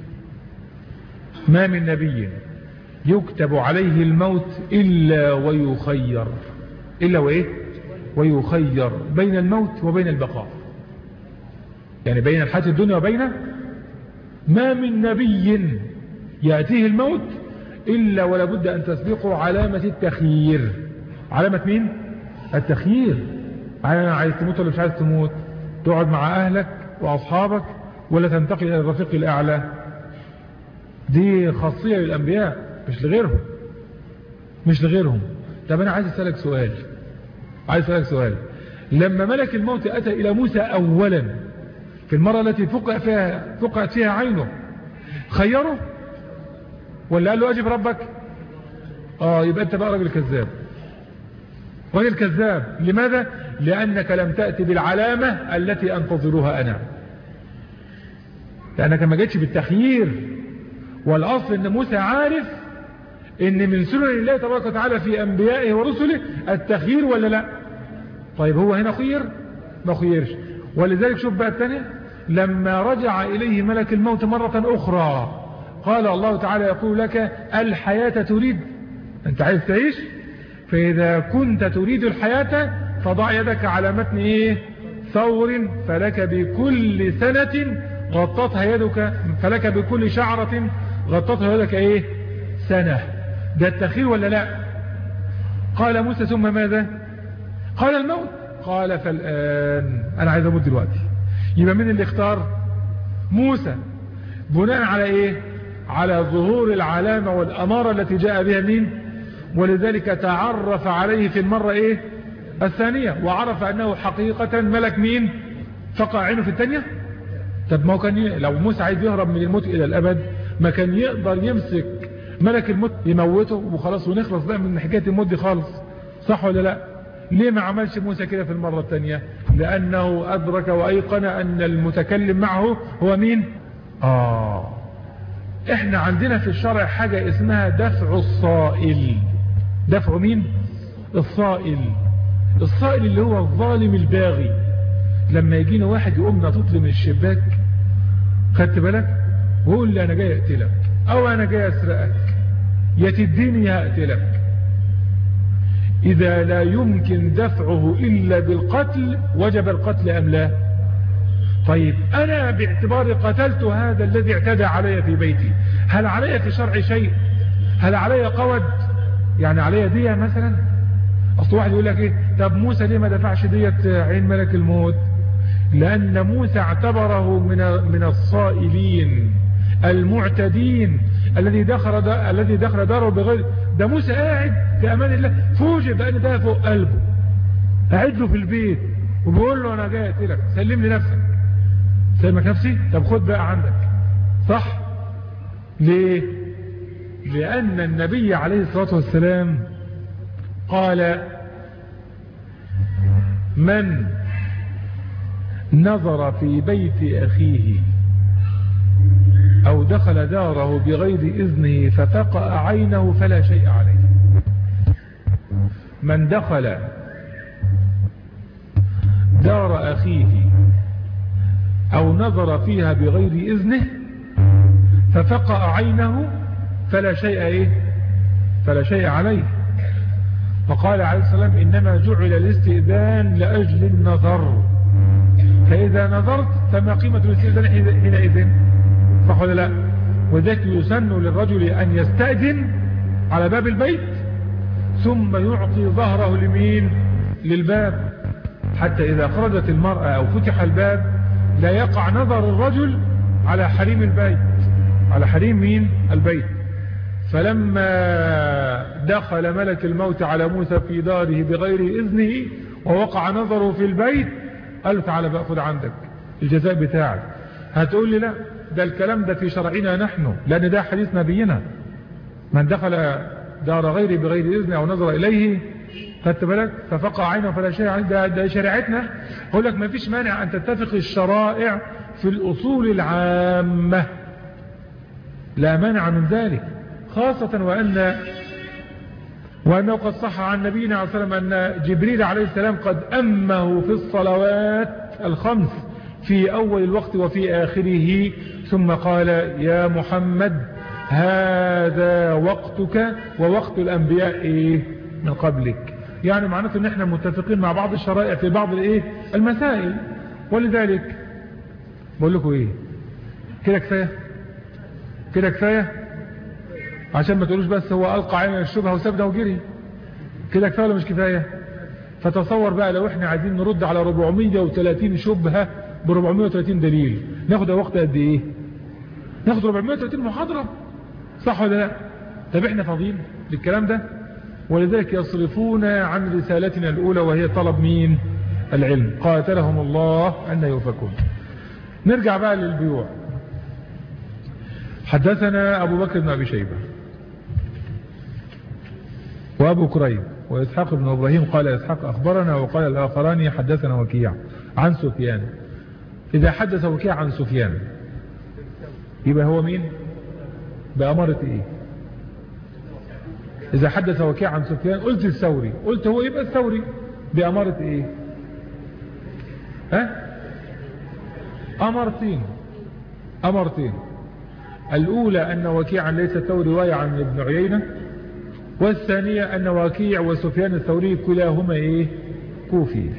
ما من نبي يكتب عليه الموت إلا ويخير إلا وإيه ويخير بين الموت وبين البقاء يعني بين الحياة الدنيا وبين ما من نبي يأتيه الموت إلا ولا بد أن تسبقه علامة التخيير علامة مين التخيير عايز تموت ولا مش عايز تموت تقعد مع أهلك وأصحابك ولا تنتقل إلى الرفيق الأعلى دي خاصية للأنبياء مش لغيرهم مش لغيرهم طب أنا عايز أسألك سؤال عايز أسألك سؤال لما ملك الموت أتى إلى موسى أولا في المرة التي فقع فيها فقعت فيها عينه خيره ولا قال له أجب ربك آه يبقى أنت بقى راجل كذاب راجل كذاب لماذا لأنك لم تأتي بالعلامة التي أنتظرها أنا لأنك ما جيتش بالتخيير والأصل أن موسى عارف أن من سنن الله تبارك وتعالى في أنبيائه ورسله التخيير ولا لا طيب هو هنا خير ما خيرش ولذلك شوف بقى الثانية لما رجع إليه ملك الموت مرة أخرى قال الله تعالى يقول لك الحياة تريد أنت عايز تعيش فإذا كنت تريد الحياة فضع يدك على متن إيه ثور فلك بكل سنة غطتها يدك فلك بكل شعرة غطتها يدك ايه سنة ده التخير ولا لا قال موسى ثم ماذا قال الموت قال فالآن انا عايز اموت دلوقتي يبقى مين اللي اختار موسى بناء على ايه على ظهور العلامة والامارة التي جاء بها مين ولذلك تعرف عليه في المرة ايه الثانية وعرف انه حقيقة ملك مين فقع عينه في الثانية طب ما هو كان ي... لو موسى عايز يهرب من الموت الى الابد ما كان يقدر يمسك ملك الموت يموته وخلاص ونخلص بقى من حكايه الموت دي خالص صح ولا لا ليه ما عملش موسى كده في المره الثانيه لانه ادرك وايقن ان المتكلم معه هو مين اه احنا عندنا في الشرع حاجه اسمها دفع الصائل دفع مين الصائل الصائل اللي هو الظالم الباغي لما يجينا واحد يقوم نطط من الشباك خدت بالك ويقول لي انا جاي اقتلك او انا جاي اسرقك يا تديني يا اقتلك اذا لا يمكن دفعه الا بالقتل وجب القتل ام لا طيب انا باعتبار قتلت هذا الذي اعتدى علي في بيتي هل علي في شرع شيء هل علي قود يعني علي دية مثلا اصل واحد يقول لك ايه طب موسى ليه ما دفعش دية عين ملك الموت لأن موسى اعتبره من من الصائلين المعتدين الذي دخل دا الذي دخل داره بغير ده موسى قاعد في امان الله فوجئ بان ده فوق قلبه قاعد له في البيت وبيقول له انا جاي اقتلك سلم لي نفسك سلمك نفسي طب خد بقى عندك صح ليه لان النبي عليه الصلاه والسلام قال من نظر في بيت اخيه أو دخل داره بغير إذنه ففقأ عينه فلا شيء عليه من دخل دار أخيه أو نظر فيها بغير إذنه ففقأ عينه فلا شيء إيه فلا شيء عليه وقال عليه السلام إنما جعل الاستئذان لأجل النظر فإذا نظرت فما قيمة الاستئذان حينئذ صح ولا لا وذلك يسن للرجل أن يستأذن على باب البيت ثم يعطي ظهره لمين للباب حتى إذا خرجت المرأة أو فتح الباب لا يقع نظر الرجل على حريم البيت على حريم مين البيت فلما دخل ملك الموت على موسى في داره بغير إذنه ووقع نظره في البيت قال تعالى بقى خد عندك الجزاء بتاعك هتقول لي لا ده الكلام ده في شرعنا نحن لأن ده حديث نبينا من دخل دار غيري بغير إذن أو نظر إليه خدت بالك ففقع عينه فلا شيء عين ده, ده شريعتنا أقول لك ما فيش مانع أن تتفق الشرائع في الأصول العامة لا مانع من ذلك خاصة وأن وأنه قد صح عن نبينا عليه الصلاة والسلام أن جبريل عليه السلام قد أمه في الصلوات الخمس في أول الوقت وفي آخره ثم قال يا محمد هذا وقتك ووقت الأنبياء إيه من قبلك يعني معناته ان احنا متفقين مع بعض الشرائع في بعض الايه المسائل ولذلك بقول لكم ايه كده كفايه كده كفايه عشان ما تقولوش بس هو القى عين الشبهه وسابنا وجري كده كفايه ولا مش كفايه فتصور بقى لو احنا عايزين نرد على 430 شبهه ب 430 دليل ناخد وقت قد ايه ناخد 430 محاضره صح ولا لا طب احنا فاضيين للكلام ده ولذلك يصرفون عن رسالتنا الأولى وهي طلب مين العلم قاتلهم الله أن يوفكون نرجع بقى للبيوع حدثنا أبو بكر بن أبي شيبة وأبو كريب وإسحاق بن إبراهيم قال إسحاق أخبرنا وقال الآخران حدثنا وكيع عن سفيان إذا حدث وكيع عن سفيان يبقى هو مين بأمارة إيه إذا حدث وكيع عن سفيان قلت الثوري قلت هو يبقى الثوري بأمارة إيه ها أمرتين أمرتين الأولى أن وكيعا ليس ثوري رواية عن ابن عيينة والثانية أن وكيع وسفيان الثوري كلاهما إيه كوفي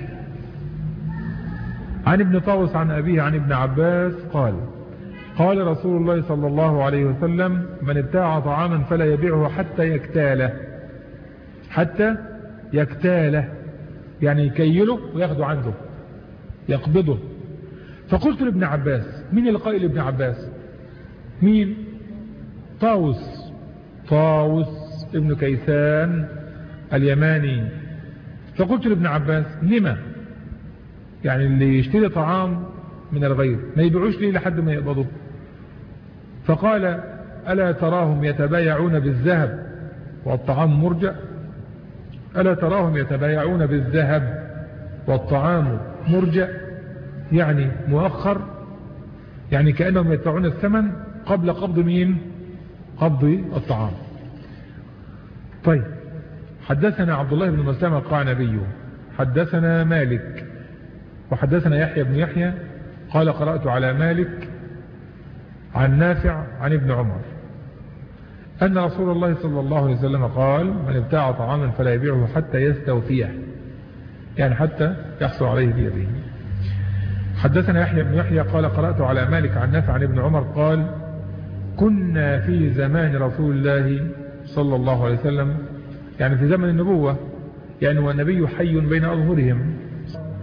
عن ابن طاوس عن أبيه عن ابن عباس قال قال رسول الله صلى الله عليه وسلم من ابتاع طعاما فلا يبيعه حتى يكتاله حتى يكتاله يعني يكيله وياخده عنده يقبضه فقلت لابن عباس مين اللي قائل ابن عباس مين طاوس طاوس ابن كيسان اليماني فقلت لابن عباس لما يعني اللي يشتري طعام من الغير ما يبيعوش ليه لحد ما يقبضوا فقال ألا تراهم يتبايعون بالذهب والطعام مرجع ألا تراهم يتبايعون بالذهب والطعام مرجع يعني مؤخر يعني كأنهم يدفعون الثمن قبل قبض مين قبض الطعام طيب حدثنا عبد الله بن مسلمة قال نبيه حدثنا مالك وحدثنا يحيى بن يحيى قال قرأت على مالك عن نافع عن ابن عمر أن رسول الله صلى الله عليه وسلم قال من ابتاع طعاما فلا يبيعه حتى يستوفيه يعني حتى يحصل عليه بيده حدثنا يحيى بن يحيى قال قرأت على مالك عن نافع عن ابن عمر قال كنا في زمان رسول الله صلى الله عليه وسلم يعني في زمن النبوة يعني والنبي حي بين أظهرهم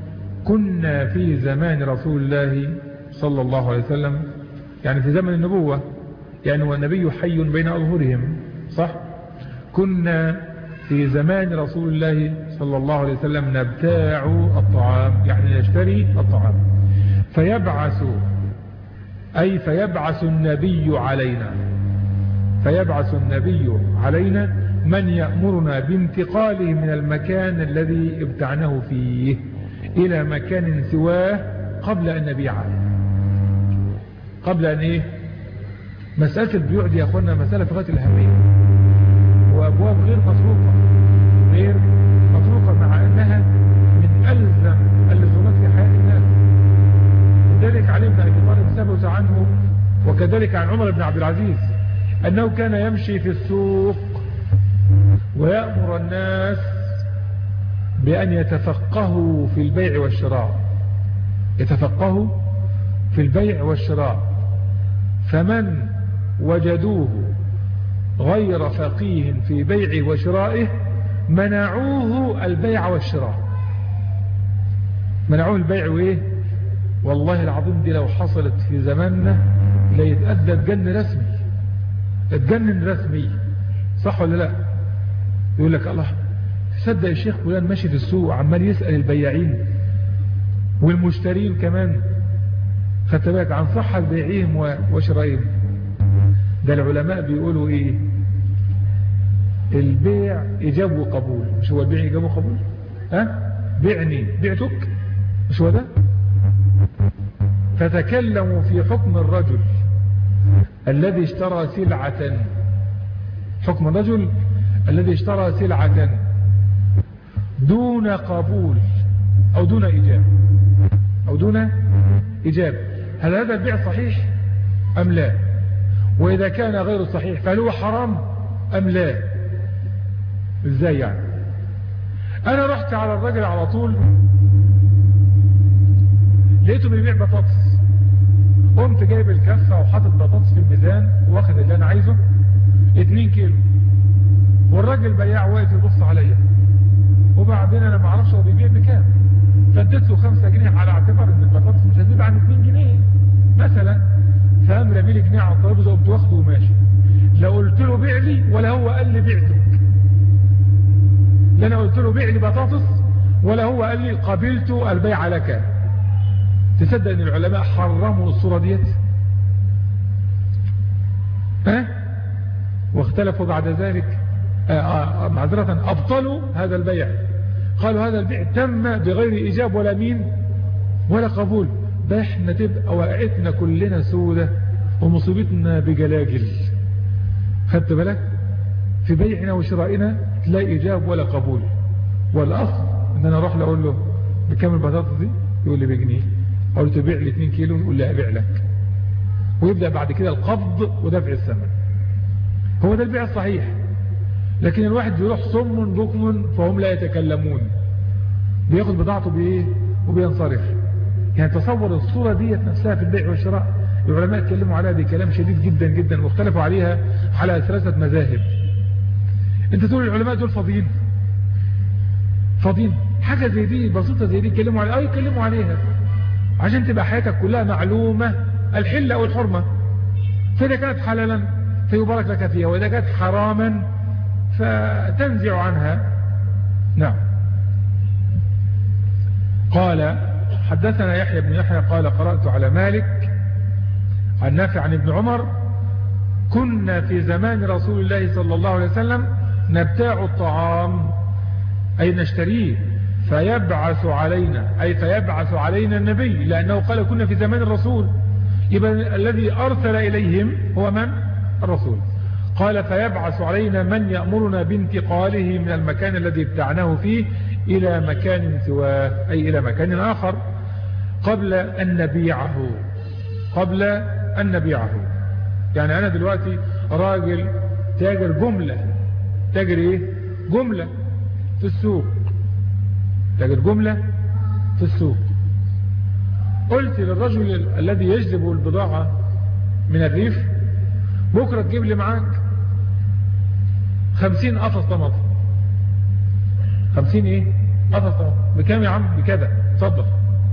كنا في زمان رسول الله صلى الله عليه وسلم يعني في زمن النبوة يعني والنبي حي بين أظهرهم صح كنا في زمان رسول الله صلى الله عليه وسلم نبتاع الطعام يعني نشتري الطعام فيبعث أي فيبعث النبي علينا فيبعث النبي علينا من يأمرنا بانتقاله من المكان الذي ابتعناه فيه إلى مكان سواه قبل أن نبيعه قبل أن إيه مسألة البيوع دي يا أخوانا مسألة في غاية الأهمية وأبواب غير مسروقة غير مسروقة مع أنها من ألزم اللزومات في حياة الناس لذلك علي بن أبي طالب ثبت عنه وكذلك عن عمر بن عبد العزيز أنه كان يمشي في السوق ويأمر الناس بأن يتفقهوا في البيع والشراء يتفقهوا في البيع والشراء فمن وجدوه غير فقيه في بيعه وشرائه منعوه البيع والشراء منعوه البيع وايه والله العظيم دي لو حصلت في زماننا ليتأدى تجن رسمي تجنن رسمي صح ولا لا يقول لك الله تصدق الشيخ فلان ماشي في السوق عمال يسأل البياعين والمشترين كمان خدت بالك عن صحة بيعهم وشرائهم ده العلماء بيقولوا ايه البيع اجاب وقبول مش هو البيع اجاب وقبول ها بيعني بعتك مش هو ده فتكلموا في حكم الرجل الذي اشترى سلعة حكم الرجل الذي اشترى سلعة دون قبول او دون اجاب او دون اجاب هل هذا البيع صحيح ام لا واذا كان غير صحيح فهل هو حرام ام لا ازاي يعني انا رحت على الراجل على طول لقيته بيبيع بطاطس قمت جايب الكفة وحاطط بطاطس في الميزان واخد اللي انا عايزه 2 كيلو والراجل بياع واقف يبص عليا وبعدين انا ما اعرفش هو بيبيع بكام فاديت له 5 جنيه على اعتبار ان البطاطس مش هتزيد عن 2 جنيه مثلا فقام رامي لي جنيه على الترابيزه وقمت واخده وماشي لا قلت له بيع لي ولا هو قال لي بعتك لا انا قلت له بيع لي بطاطس ولا هو قال لي قبلت البيع لك تصدق ان العلماء حرموا الصورة ديت ها واختلفوا بعد ذلك معذرة ابطلوا هذا البيع قالوا هذا البيع تم بغير اجاب ولا مين ولا قبول ده احنا تبقى وقعتنا كلنا سودة ومصيبتنا بجلاجل خدت بالك في بيعنا وشرائنا لا اجاب ولا قبول والاصل ان انا اروح له اقول له بكام البطاطس دي يقول لي بجنيه اقول له تبيع لي 2 كيلو يقول لي ابيع لك ويبدا بعد كده القبض ودفع الثمن هو ده البيع الصحيح لكن الواحد بيروح صم بكم فهم لا يتكلمون بياخد بضاعته بايه وبينصرف يعني تصور الصورة ديت نفسها في البيع والشراء العلماء اتكلموا عليها بكلام شديد جدا جدا واختلفوا عليها على ثلاثة مذاهب انت تقول العلماء دول فاضيين فاضيين حاجة زي دي بسيطة زي دي يتكلموا عليها اه يتكلموا عليها عشان تبقى حياتك كلها معلومة الحلة او الحرمة فإذا كانت حلالا فيبارك لك فيها وإذا كانت حراما فتنزع عنها نعم قال حدثنا يحيى بن يحيى قال قرأت على مالك عن نافع عن ابن عمر كنا في زمان رسول الله صلى الله عليه وسلم نبتاع الطعام أي نشتريه فيبعث علينا أي فيبعث علينا النبي لأنه قال كنا في زمان الرسول يبقى الذي أرسل إليهم هو من؟ الرسول قال فيبعث علينا من يأمرنا بانتقاله من المكان الذي ابتعناه فيه إلى مكان سواه أي إلى مكان آخر قبل أن نبيعه قبل أن نبيعه يعني أنا دلوقتي راجل تاجر جملة تاجر إيه جملة في السوق تاجر جملة في السوق قلت للرجل الذي يجلب البضاعة من الريف بكرة تجيب لي معاك خمسين قفص طماطم خمسين ايه قفص طماطم بكام يا عم بكذا اتفضل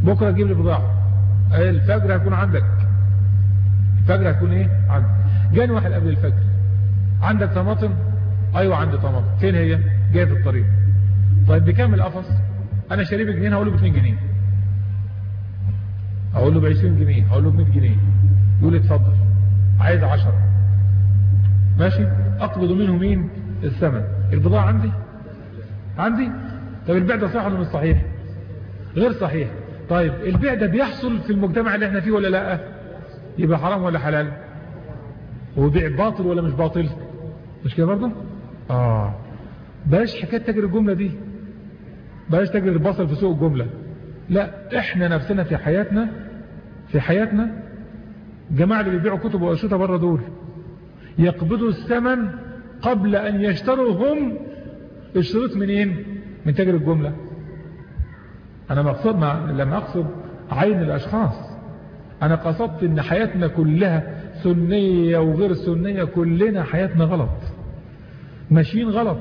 بكرة تجيب لي بضاعة الفجر هيكون عندك الفجر هيكون ايه عندك جاني واحد قبل الفجر عندك طماطم ايوه عندي طماطم فين هي جايه في الطريق طيب بكام القفص انا شاريه بجنيه هقول له ب 2 جنيه اقول له ب 20 جنيه هقول له ب 100 جنيه يقول لي اتفضل عايز 10 ماشي اقبض منه مين الثمن البضاعه عندي عندي طب البيع ده صحيح ولا مش صحيح غير صحيح طيب البيع ده بيحصل في المجتمع اللي احنا فيه ولا لا يبقى حرام ولا حلال وبيع باطل ولا مش باطل مش كده برضه اه بلاش حكايه تجري الجمله دي بلاش تجري البصل في سوق الجمله لا احنا نفسنا في حياتنا في حياتنا جماعه اللي بيبيعوا كتب واشرطه بره دول يقبضوا الثمن قبل ان يشتروا هم الشروط منين من تاجر الجمله انا مقصود مع لما اقصد عين الاشخاص انا قصدت ان حياتنا كلها سنية وغير سنية كلنا حياتنا غلط ماشيين غلط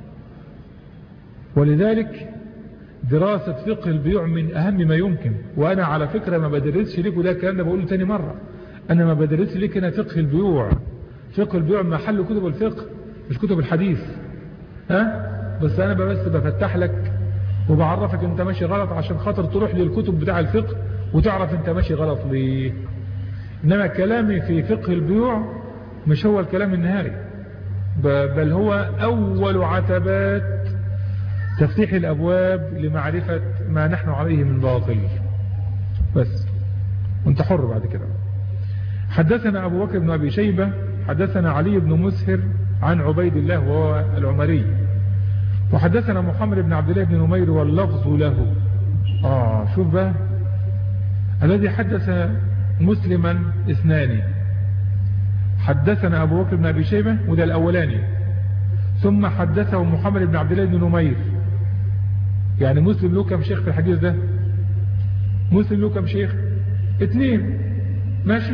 ولذلك دراسة فقه البيوع من اهم ما يمكن وانا على فكرة ما بدرسش ليك وده الكلام ده بقوله تاني مرة انا ما بدرسش ليك انا فقه البيوع فقه البيوع محل كتب الفقه مش كتب الحديث ها بس انا بس بفتح لك وبعرفك انت ماشي غلط عشان خاطر تروح للكتب بتاع الفقه وتعرف انت ماشي غلط ليه انما كلامي في فقه البيوع مش هو الكلام النهائي بل هو اول عتبات تفتيح الابواب لمعرفة ما نحن عليه من باطل بس وانت حر بعد كده حدثنا ابو بكر بن ابي شيبة حدثنا علي بن مسهر عن عبيد الله وهو العمري وحدثنا محمد بن عبد الله بن نمير واللفظ له آه شوف بقى الذي حدث مسلما اثنان حدثنا أبو بكر بن أبي شيبة وده الأولاني ثم حدثه محمد بن عبد الله بن نمير يعني مسلم له كم شيخ في الحديث ده مسلم له كم شيخ اثنين ماشي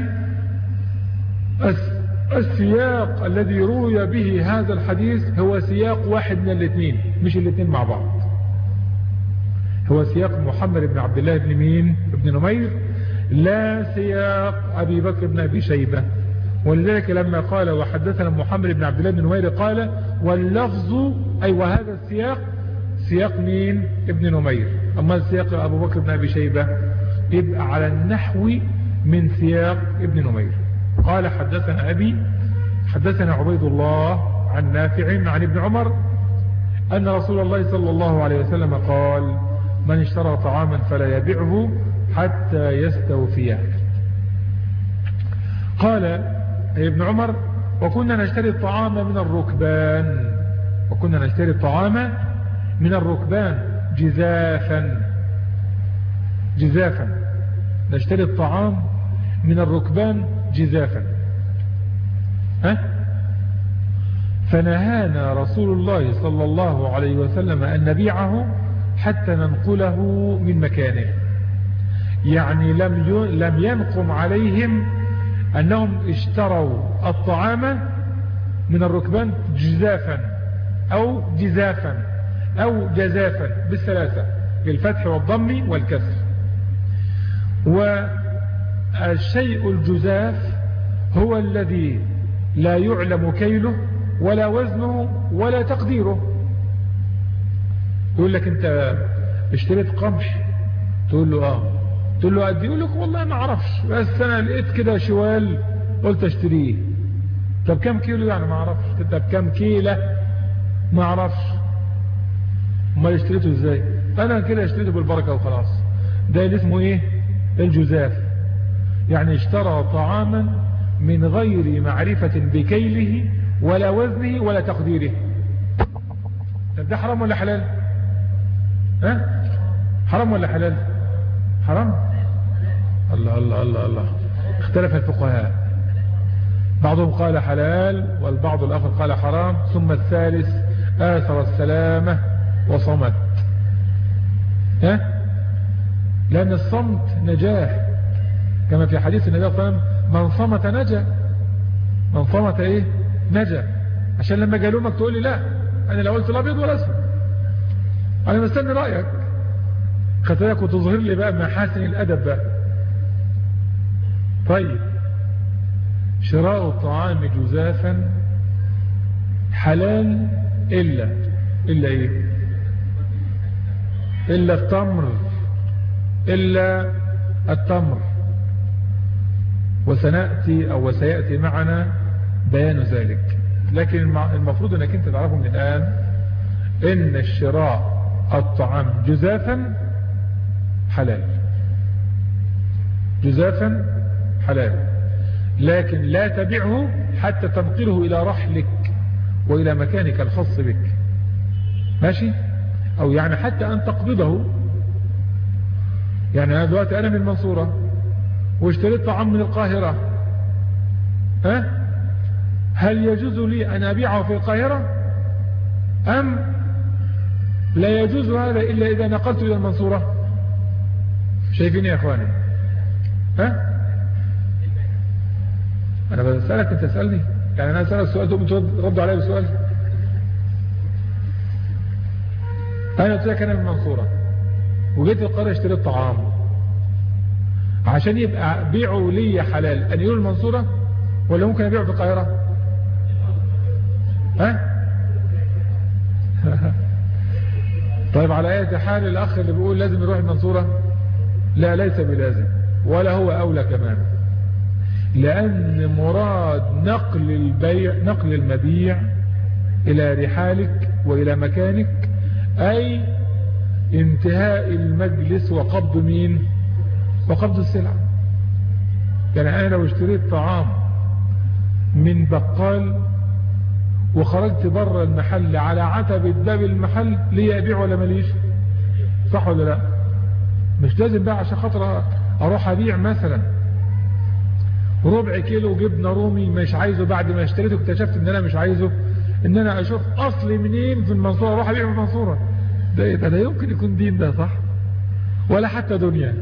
السياق الذي روي به هذا الحديث هو سياق واحد من الاثنين مش الاثنين مع بعض هو سياق محمد بن عبد الله بن مين بن نمير لا سياق أبي بكر بن أبي شيبة ولذلك لما قال وحدثنا محمد بن عبد الله بن نمير قال واللفظ أي وهذا السياق سياق مين ابن نمير أما السياق أبو بكر بن أبي شيبة يبقى على النحو من سياق ابن نمير قال حدثنا أبي حدثنا عبيد الله عن نافع عن ابن عمر أن رسول الله صلى الله عليه وسلم قال من اشترى طعاما فلا يبيعه حتى يستوفيه قال ابن عمر وكنا نشتري الطعام من الركبان وكنا نشتري الطعام من الركبان جزافا جزافا نشتري الطعام من الركبان جزافا ها فنهانا رسول الله صلى الله عليه وسلم أن نبيعه حتى ننقله من مكانه يعني لم لم ينقم عليهم أنهم اشتروا الطعام من الركبان جزافا أو جزافا أو جزافا بالثلاثة بالفتح والضم والكسر والشيء الجزاف هو الذي لا يعلم كيله ولا وزنه ولا تقديره يقول لك انت اشتريت قمح تقول له اه تقول له قد يقول لك والله ما اعرفش بس انا لقيت كده شوال قلت اشتريه طب كم كيلو يعني ما اعرفش طب كم كيلة ما اعرفش امال اشتريته ازاي انا كده اشتريته بالبركة وخلاص ده اللي اسمه ايه الجزاف يعني اشترى طعاما من غير معرفة بكيله ولا وزنه ولا تقديره طب ده حرام ولا حلال ها حرام ولا حلال حرام الله الله الله الله اختلف الفقهاء بعضهم قال حلال والبعض الآخر قال حرام ثم الثالث آثر السلامة وصمت ها لأن الصمت نجاح كما في حديث النبي صلى الله عليه وسلم من صمت نجا من صمت ايه نجا عشان لما جالومك تقول لي لا انا لا قلت الابيض ولا اسود انا مستني رايك خطاك وتظهر لي بقى محاسن الأدب بقى طيب شراء الطعام جزافا حلال إلا إلا إيه إلا التمر إلا التمر وسنأتي أو وسيأتي معنا بيان ذلك لكن المفروض أنك أنت تعرفه من الآن إن الشراء الطعام جزافا حلال جزافا حلال لكن لا تبعه حتى تنقله إلى رحلك وإلى مكانك الخاص بك ماشي أو يعني حتى أن تقبضه يعني أنا دلوقتي أنا من المنصورة واشتريت طعام من القاهرة ها هل يجوز لي أن أبيعه في القاهرة أم لا يجوز هذا إلا إذا نقلت إلى المنصورة شايفين يا أخواني ها أنا بسألك أنت تسألني يعني أنا أسألك سؤال تقوم ترد علي بسؤال أنا قلت لك أنا من المنصورة وجيت القرية اشتريت طعام عشان يبقى بيعه لي حلال أن يقول المنصورة ولا ممكن أبيعه في القاهرة ها طيب على اي حال الأخ اللي بيقول لازم يروح المنصورة لا ليس بلازم ولا هو أولى كمان لأن مراد نقل البيع نقل المبيع إلى رحالك وإلى مكانك أي انتهاء المجلس وقبض مين وقبض السلعة يعني أنا لو اشتريت طعام من بقال وخرجت بره المحل على عتبة باب المحل ليه أبيع ولا ماليش صح ولا لا مش لازم بقى عشان خاطر أروح أبيع مثلا ربع كيلو جبنة رومي مش عايزه بعد ما اشتريته اكتشفت ان انا مش عايزه ان انا اشوف اصلي منين في المنصورة اروح ابيع في المنصورة ده ايه ده لا يمكن يكون دين ده صح ولا حتى دنيا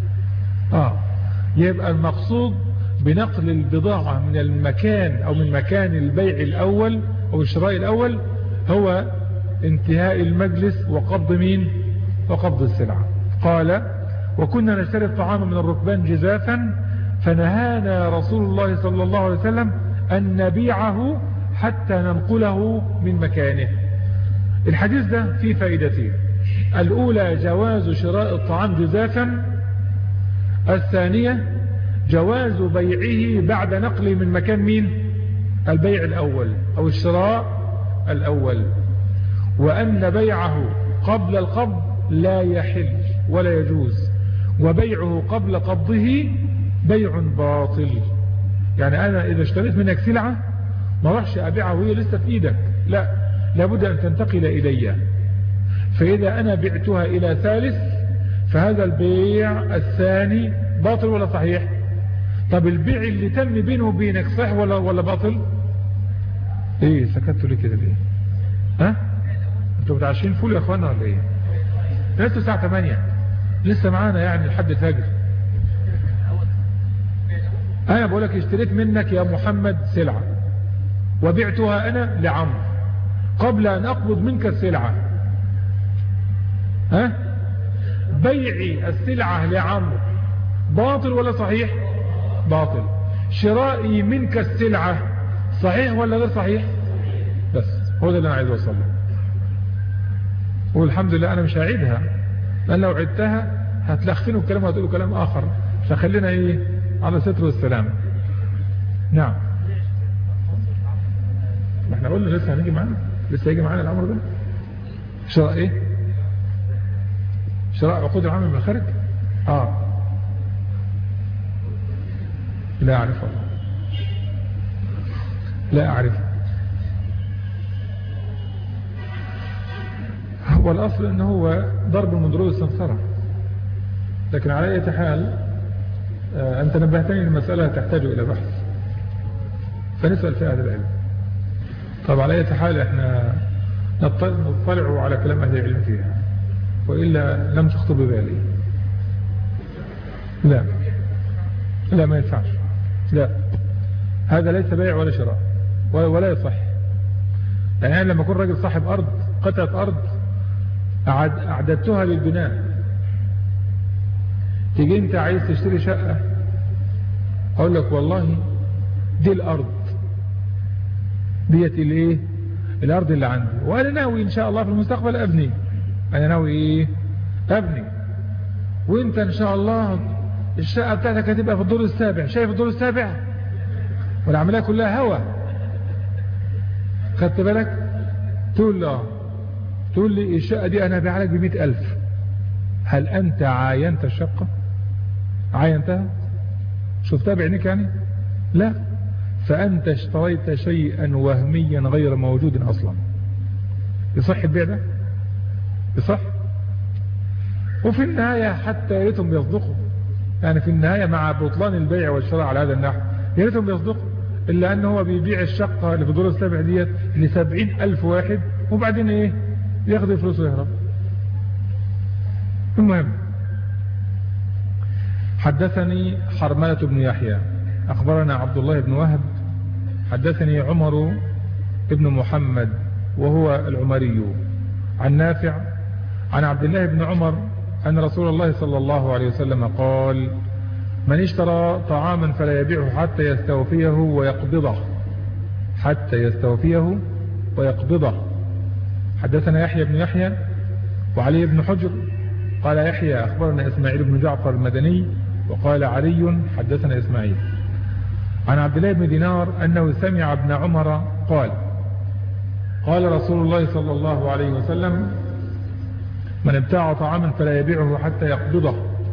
اه يبقى المقصود بنقل البضاعة من المكان او من مكان البيع الاول او الشراء الاول هو انتهاء المجلس وقبض مين وقبض السلعة قال وكنا نشتري الطعام من الركبان جزافا فنهانا رسول الله صلى الله عليه وسلم أن نبيعه حتى ننقله من مكانه الحديث ده فيه فائدتين الأولى جواز شراء الطعام جزافا الثانية جواز بيعه بعد نقله من مكان مين البيع الأول أو الشراء الأول وأن بيعه قبل القبض لا يحل ولا يجوز وبيعه قبل قبضه بيع باطل يعني أنا إذا اشتريت منك سلعة ما راحش أبيعها وهي لسه في إيدك لا لابد أن تنتقل إلي فإذا أنا بعتها إلى ثالث فهذا البيع الثاني باطل ولا صحيح طب البيع اللي تم بينه وبينك صحيح ولا ولا باطل ايه سكتوا لي كده ليه ها انتوا متعشين فول يا اخوانا ولا ايه لسه الساعه 8 لسه معانا يعني لحد الفجر انا بقول لك اشتريت منك يا محمد سلعة وبعتها انا لعمرو قبل ان اقبض منك السلعة ها بيعي السلعة لعمرو باطل ولا صحيح باطل شرائي منك السلعة صحيح ولا غير صحيح بس هو ده اللي انا عايز اوصله والحمد لله انا مش هعيدها لان لو عدتها هتلخفنوا الكلام وهتقولوا كلام اخر فخلينا ايه على ستر والسلام نعم ما احنا قلنا لسه هنيجي معانا لسه هيجي معانا الامر ده شراء ايه شراء عقود العمل من الخارج اه لا اعرف والله لا اعرف هو الاصل ان هو ضرب من ضروب السمسرة لكن على اي حال أنت نبهتني المسألة تحتاج إلى بحث فنسأل في أهل العلم طب على أي حال إحنا نطلع على كلام أهل العلم فيها وإلا لم تخطر ببالي لا لا ما ينفعش لا هذا ليس بيع ولا شراء ولا يصح يعني أنا لما أكون راجل صاحب أرض قطعة أرض أعددتها للبناء تيجي انت عايز تشتري شقة اقول لك والله دي الارض ديت الايه الارض اللي عندي وانا ناوي ان شاء الله في المستقبل ابني انا ناوي ايه ابني وانت ان شاء الله الشقة بتاعتك هتبقى في الدور السابع شايف الدور السابع والعملية كلها هوا خدت بالك تقول له تقول لي الشقة دي انا هبيعها لك بمئة الف هل انت عاينت الشقة عاينتها شفتها بعينك يعني لا فانت اشتريت شيئا وهميا غير موجود اصلا يصح البيع ده يصح وفي النهاية حتى يا ريتهم يصدقوا يعني في النهاية مع بطلان البيع والشراء على هذا النحو يا ريتهم يصدقوا إلا أنه هو بيبيع الشقة اللي في دور السبع ديت لسبعين ألف واحد وبعدين إيه ياخد الفلوس ويهرب المهم حدثني حرملة بن يحيى أخبرنا عبد الله بن وهب حدثني عمر بن محمد وهو العمري عن نافع عن عبد الله بن عمر أن رسول الله صلى الله عليه وسلم قال من اشترى طعاما فلا يبيعه حتى يستوفيه ويقبضه حتى يستوفيه ويقبضه حدثنا يحيى بن يحيى وعلي بن حجر قال يحيى أخبرنا إسماعيل بن جعفر المدني وقال علي حدثنا إسماعيل عن عبد الله بن دينار أنه سمع ابن عمر قال قال رسول الله صلى الله عليه وسلم من ابتاع طعاما فلا يبيعه حتى يقبضه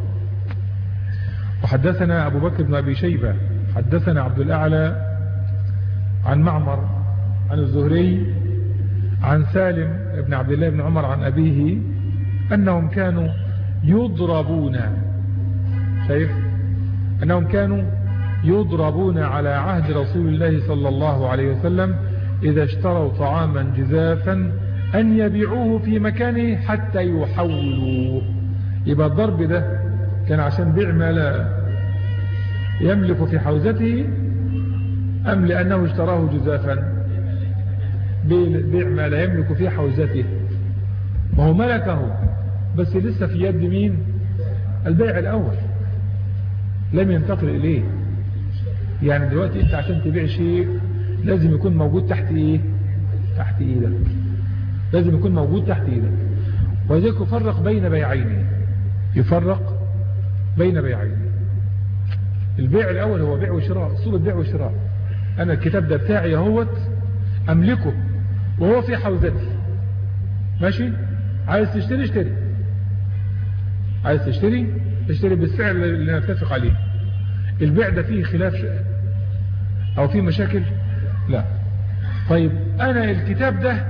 وحدثنا أبو بكر بن أبي شيبة حدثنا عبد الأعلى عن معمر عن الزهري عن سالم بن عبد الله بن عمر عن أبيه أنهم كانوا يضربون شايف أنهم كانوا يضربون على عهد رسول الله صلى الله عليه وسلم إذا اشتروا طعاما جزافا أن يبيعوه في مكانه حتى يحولوا يبقى الضرب ده كان عشان بيع ما لا يملك في حوزته أم لأنه اشتراه جزافا بيع ما لا يملك في حوزته ما هو ملكه بس لسه في يد مين البيع الأول لم ينتقل إليه يعني دلوقتي انت عشان تبيع شيء لازم يكون موجود تحت ايه تحت ايدك لازم يكون موجود تحت ايدك ولذلك يفرق بين بيعين يفرق بين بيعين البيع الاول هو بيع وشراء صورة بيع وشراء انا الكتاب ده بتاعي اهوت املكه وهو في حوزتي ماشي عايز تشتري اشتري عايز تشتري اشتري بالسعر اللي نتفق عليه البيع ده فيه خلاف او فيه مشاكل لا طيب انا الكتاب ده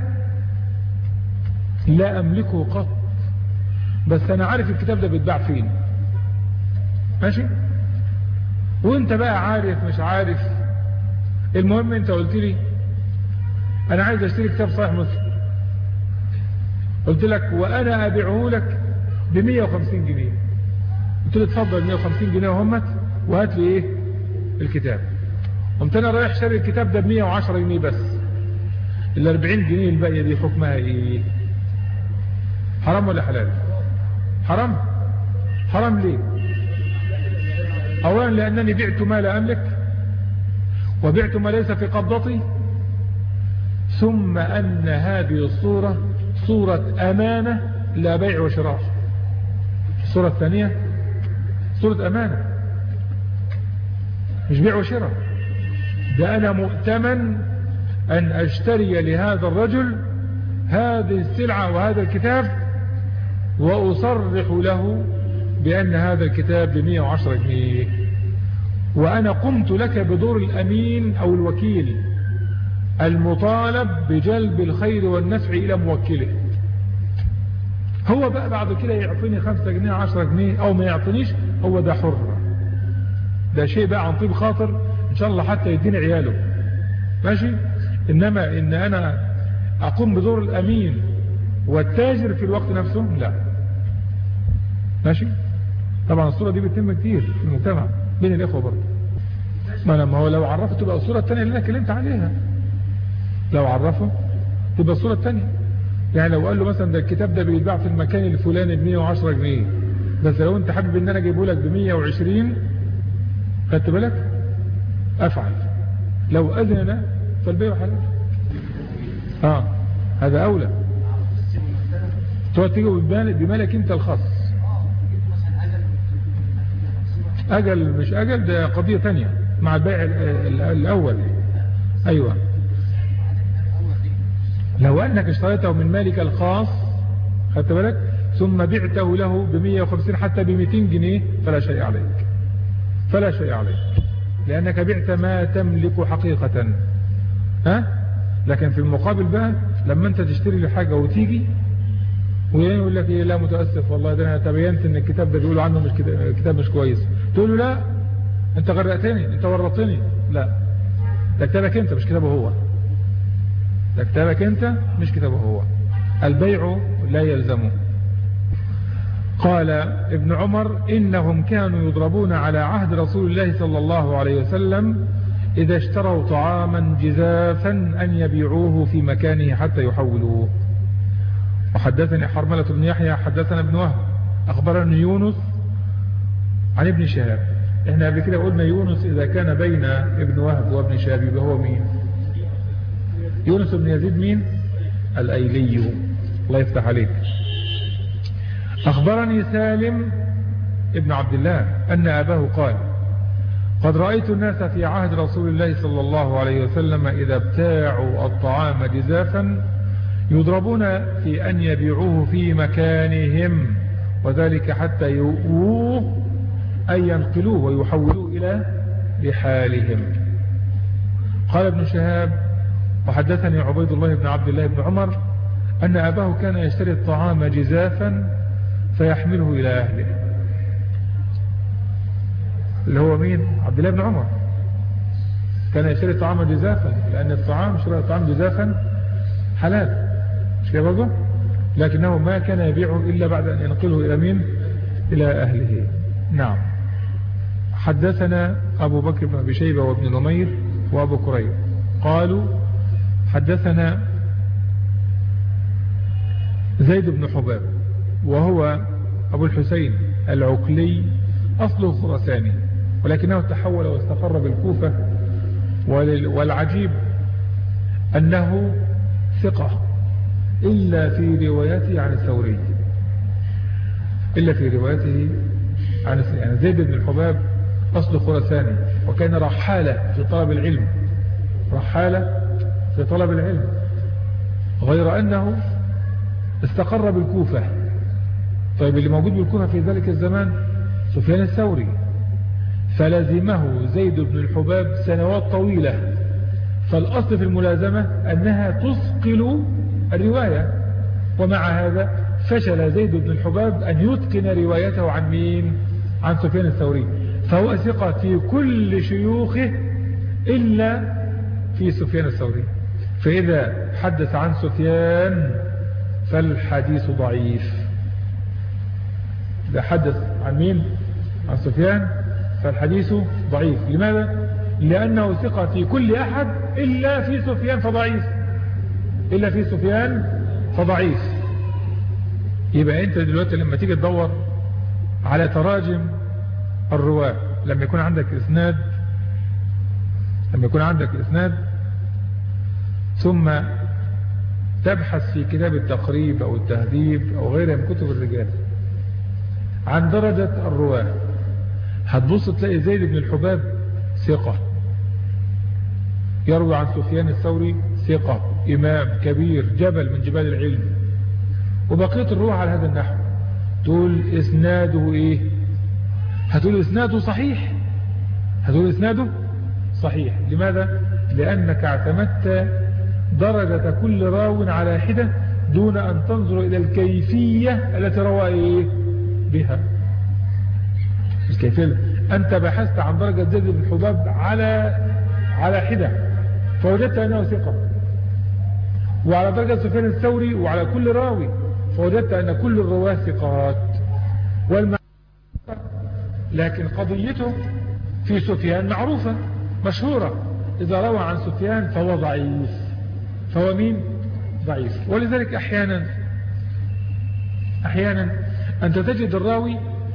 لا املكه قط بس انا عارف الكتاب ده بيتباع فين ماشي وانت بقى عارف مش عارف المهم انت قلت لي انا عايز اشتري كتاب صحيح مسلم قلت لك وانا ابيعه لك ب 150 جنيه قلت لي اتفضل 150 جنيه وهمت وهات لي ايه الكتاب قمت انا رايح شاري الكتاب ده ب 110 جنيه بس ال 40 جنيه الباقيه دي حكمها ايه حرام ولا حلال حرام حرام ليه اولا لانني بعت ما لا املك وبعت ما ليس في قبضتي ثم ان هذه الصورة صورة امانة لا بيع وشراء الصورة الثانية صورة امانة مش بيع وشراء ده انا مؤتمن ان اشتري لهذا الرجل هذه السلعة وهذا الكتاب واصرح له بان هذا الكتاب ب 110 جنيه وانا قمت لك بدور الامين او الوكيل المطالب بجلب الخير والنفع الى موكله هو بقى بعد كده يعطيني خمسة جنيه عشرة جنيه او ما يعطينيش هو ده حر ده شيء بقى عن طيب خاطر ان شاء الله حتى يديني عياله ماشي انما ان انا اقوم بدور الامين والتاجر في الوقت نفسه لا ماشي طبعا الصورة دي بتتم كتير في المجتمع بين الاخوة برضه ما لما هو لو عرفه تبقى الصورة التانية اللي انا كلمت عليها لو عرفه تبقى الصورة التانية يعني لو قال له مثلا ده الكتاب ده بيتباع في المكان الفلاني ب 110 جنيه بس لو انت حابب ان انا اجيبه لك ب 120 خدت بالك افعل لو اذن فالبيع حلال اه هذا اولى تقعد تيجي بمالك انت الخاص اجل مش اجل ده قضية تانية مع البيع الاول ايوه لو انك اشتريته من مالك الخاص خدت بالك ثم بعته له ب 150 حتى ب 200 جنيه فلا شيء عليك فلا شيء عليك لانك بعت ما تملك حقيقة ها لكن في المقابل بقى لما انت تشتري لي حاجة وتيجي ويقول لك ايه لا متأسف والله ده انا تبينت ان الكتاب ده بيقولوا عنه مش كتاب مش كويس تقول له لا انت غرقتني انت ورطتني لا ده كتابك انت مش كتابه هو ده كتابك انت مش كتابه هو البيع لا يلزمه قال ابن عمر إنهم كانوا يضربون على عهد رسول الله صلى الله عليه وسلم إذا اشتروا طعاما جزافا أن يبيعوه في مكانه حتى يحولوه وحدثني حرملة بن يحيى حدثنا ابن وهب أخبرني يونس عن ابن شهاب احنا قبل كده قلنا يونس إذا كان بين ابن وهب وابن شهاب يبقى هو مين يونس بن يزيد مين الأيلي الله يفتح عليك أخبرني سالم ابن عبد الله أن أباه قال قد رأيت الناس في عهد رسول الله صلى الله عليه وسلم إذا ابتاعوا الطعام جزافا يضربون في أن يبيعوه في مكانهم وذلك حتى يؤوه أن ينقلوه ويحولوه إلى لحالهم قال ابن شهاب وحدثني عبيد الله بن عبد الله بن عمر أن أباه كان يشتري الطعام جزافا فيحمله إلى أهله اللي هو مين عبد الله بن عمر كان يشتري الطعام جزافا لأن الطعام شراء الطعام جزافا حلال مش كده برضه لكنه ما كان يبيعه إلا بعد أن ينقله إلى مين إلى أهله نعم حدثنا أبو بكر بن أبي شيبة وابن نمير وأبو كريب قالوا حدثنا زيد بن حباب وهو أبو الحسين العقلي أصله خرساني ولكنه تحول واستقر بالكوفة والعجيب أنه ثقة إلا في روايته عن الثوري إلا في روايته عن يعني زيد بن الحباب أصل خرساني وكان رحالة في طلب العلم رحالة في طلب العلم غير أنه استقر بالكوفة طيب اللي موجود بالكوفة في ذلك الزمان سفيان الثوري فلزمه زيد بن الحباب سنوات طويلة فالأصل في الملازمة أنها تثقل الرواية ومع هذا فشل زيد بن الحباب أن يتقن روايته عن مين عن سفيان الثوري فهو ثقة في كل شيوخه إلا في سفيان الثوري فإذا حدث عن سفيان فالحديث ضعيف إذا حدث عن مين عن سفيان فالحديث ضعيف لماذا لأنه ثقة في كل أحد إلا في سفيان فضعيف إلا في سفيان فضعيف يبقى أنت دلوقتي لما تيجي تدور على تراجم الرواة لما يكون عندك إسناد لما يكون عندك إسناد ثم تبحث في كتاب التقريب أو التهذيب أو غيرها من كتب الرجال عن درجة الرواة هتبص تلاقي زيد بن الحباب ثقة يروي عن سفيان الثوري ثقة إمام كبير جبل من جبال العلم وبقية الروح على هذا النحو تقول إسناده إيه هتقول إسناده صحيح هتقول إسناده صحيح لماذا لأنك اعتمدت درجة كل راو على حدة دون أن تنظر إلى الكيفية التي روى إيه بها الكيفية أنت بحثت عن درجة زيد بن حباب على على حدة فوجدت أنه ثقة وعلى درجة سفيان الثوري وعلى كل راوي فوجدت أن كل الرواة ثقات والمعنى لكن قضيته في سفيان معروفة مشهورة إذا روى عن سفيان فهو ضعيف فهو مين ضعيف ولذلك أحيانا أحيانا أنت تجد الراوي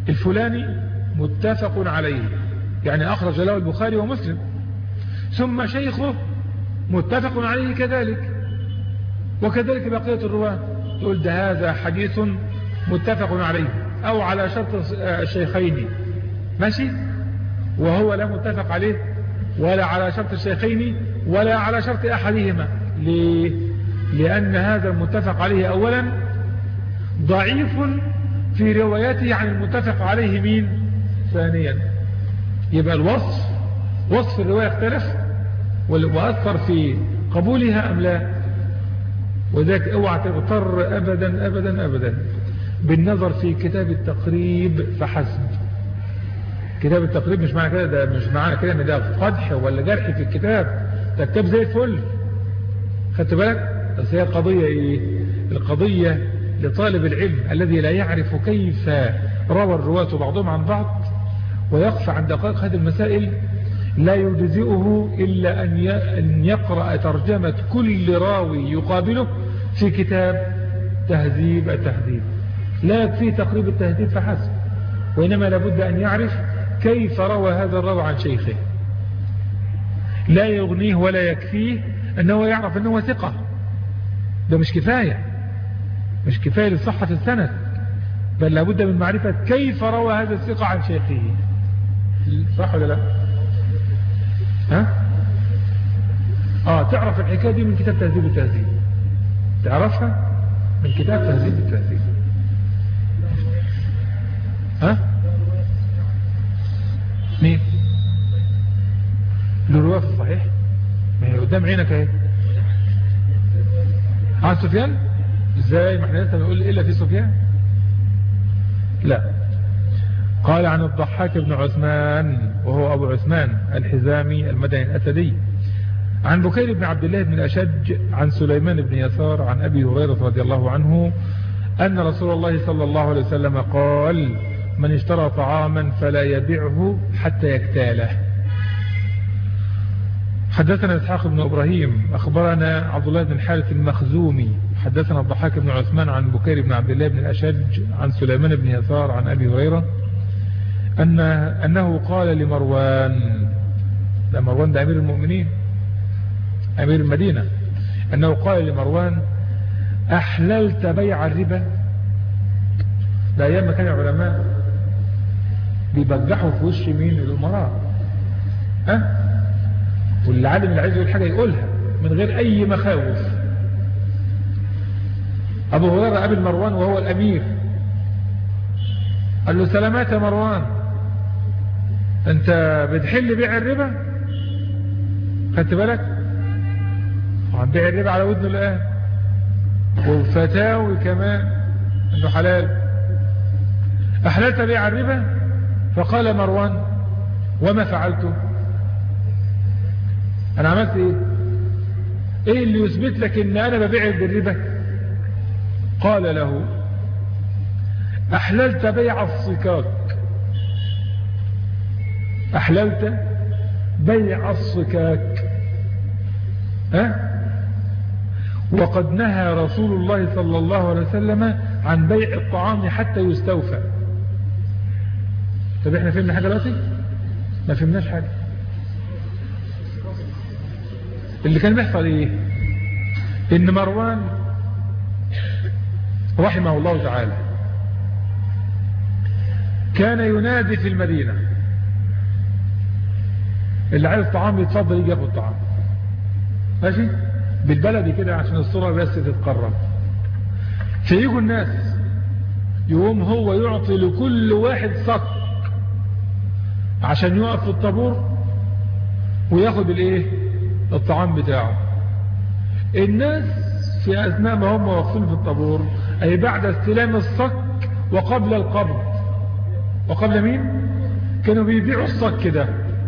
الفلاني متفق عليه يعني أخرج له البخاري ومسلم ثم شيخه متفق عليه كذلك وكذلك بقية الرواة تقول ده هذا حديث متفق عليه أو على شرط الشيخين ماشي وهو لا متفق عليه ولا على شرط الشيخين ولا على شرط أحدهما ليه؟ لأن هذا المتفق عليه أولا ضعيف في روايته عن المتفق عليه مين ثانيا يبقى الوصف وصف الرواية اختلف وأثر في قبولها أم لا وذلك اوعى تغتر أبدا أبدا أبدا بالنظر في كتاب التقريب فحسب كتاب التقريب مش معنى كده ده مش معنى كده ان ده قدح ولا جرح في الكتاب ده كتاب زي الفل خدت بالك بس هي القضية ايه القضية لطالب العلم الذي لا يعرف كيف روى الرواة بعضهم عن بعض ويقف عن دقائق هذه المسائل لا يجزئه إلا أن يقرأ ترجمة كل راوي يقابله في كتاب تهذيب التهذيب لا يكفي تقريب التهذيب فحسب وإنما لابد أن يعرف كيف روى هذا الراوي عن شيخه لا يغنيه ولا يكفيه أنه يعرف أنه ثقة ده مش كفاية مش كفاية لصحة السند بل لابد من معرفة كيف روى هذا الثقة عن شيخه صح ولا لا ها اه تعرف الحكاية دي من كتاب تهذيب التهذيب تعرفها من كتاب تهذيب التهذيب ها مين الرواية في الصحيح ما هي قدام عينك اهي عن سفيان ازاي ما احنا لسه بنقول الا في سفيان لا قال عن الضحاك بن عثمان وهو ابو عثمان الحزامي المدني الاسدي عن بكير بن عبد الله بن الاشج عن سليمان بن يسار عن ابي هريره رضي الله عنه ان رسول الله صلى الله عليه وسلم قال من اشترى طعاما فلا يبيعه حتى يكتاله حدثنا إسحاق بن إبراهيم أخبرنا عبد الله بن الحارث المخزومي حدثنا الضحاك بن عثمان عن بكير بن عبد الله بن الأشج عن سليمان بن يسار عن أبي هريرة أن أنه قال لمروان ده مروان ده أمير المؤمنين أمير المدينة أنه قال لمروان أحللت بيع الربا ده أيام ما كان العلماء بيبجحوا في وش مين الأمراء أه؟ واللي عالم اللي عايز يقول حاجة يقولها من غير أي مخاوف أبو هريرة قابل مروان وهو الأمير قال له سلامات يا مروان أنت بتحل بيع الربا خدت بالك عن بيع الربا على ودنه الآن وفتاوي كمان أنه حلال أحللت بيع الربا فقال مروان وما فعلته انا عملت ايه ايه اللي يثبت لك ان انا ببيع بالربا قال له احللت بيع الصكاك احللت بيع الصكاك ها وقد نهى رسول الله صلى الله عليه وسلم عن بيع الطعام حتى يستوفى طب احنا فهمنا حاجة دلوقتي ما فهمناش حاجة اللي كان بيحصل ايه ان مروان رحمه الله تعالى كان ينادي في المدينة اللي عايز طعام يتفضل يجي ياخد طعام ماشي بالبلدي كده عشان الصورة بس تتقرب فيجوا الناس يقوم هو يعطي لكل واحد صك عشان يقف في الطابور وياخد الايه الطعام بتاعه الناس في أثناء ما هم واقفين في الطابور أي بعد استلام الصك وقبل القبض وقبل مين كانوا بيبيعوا الصك ده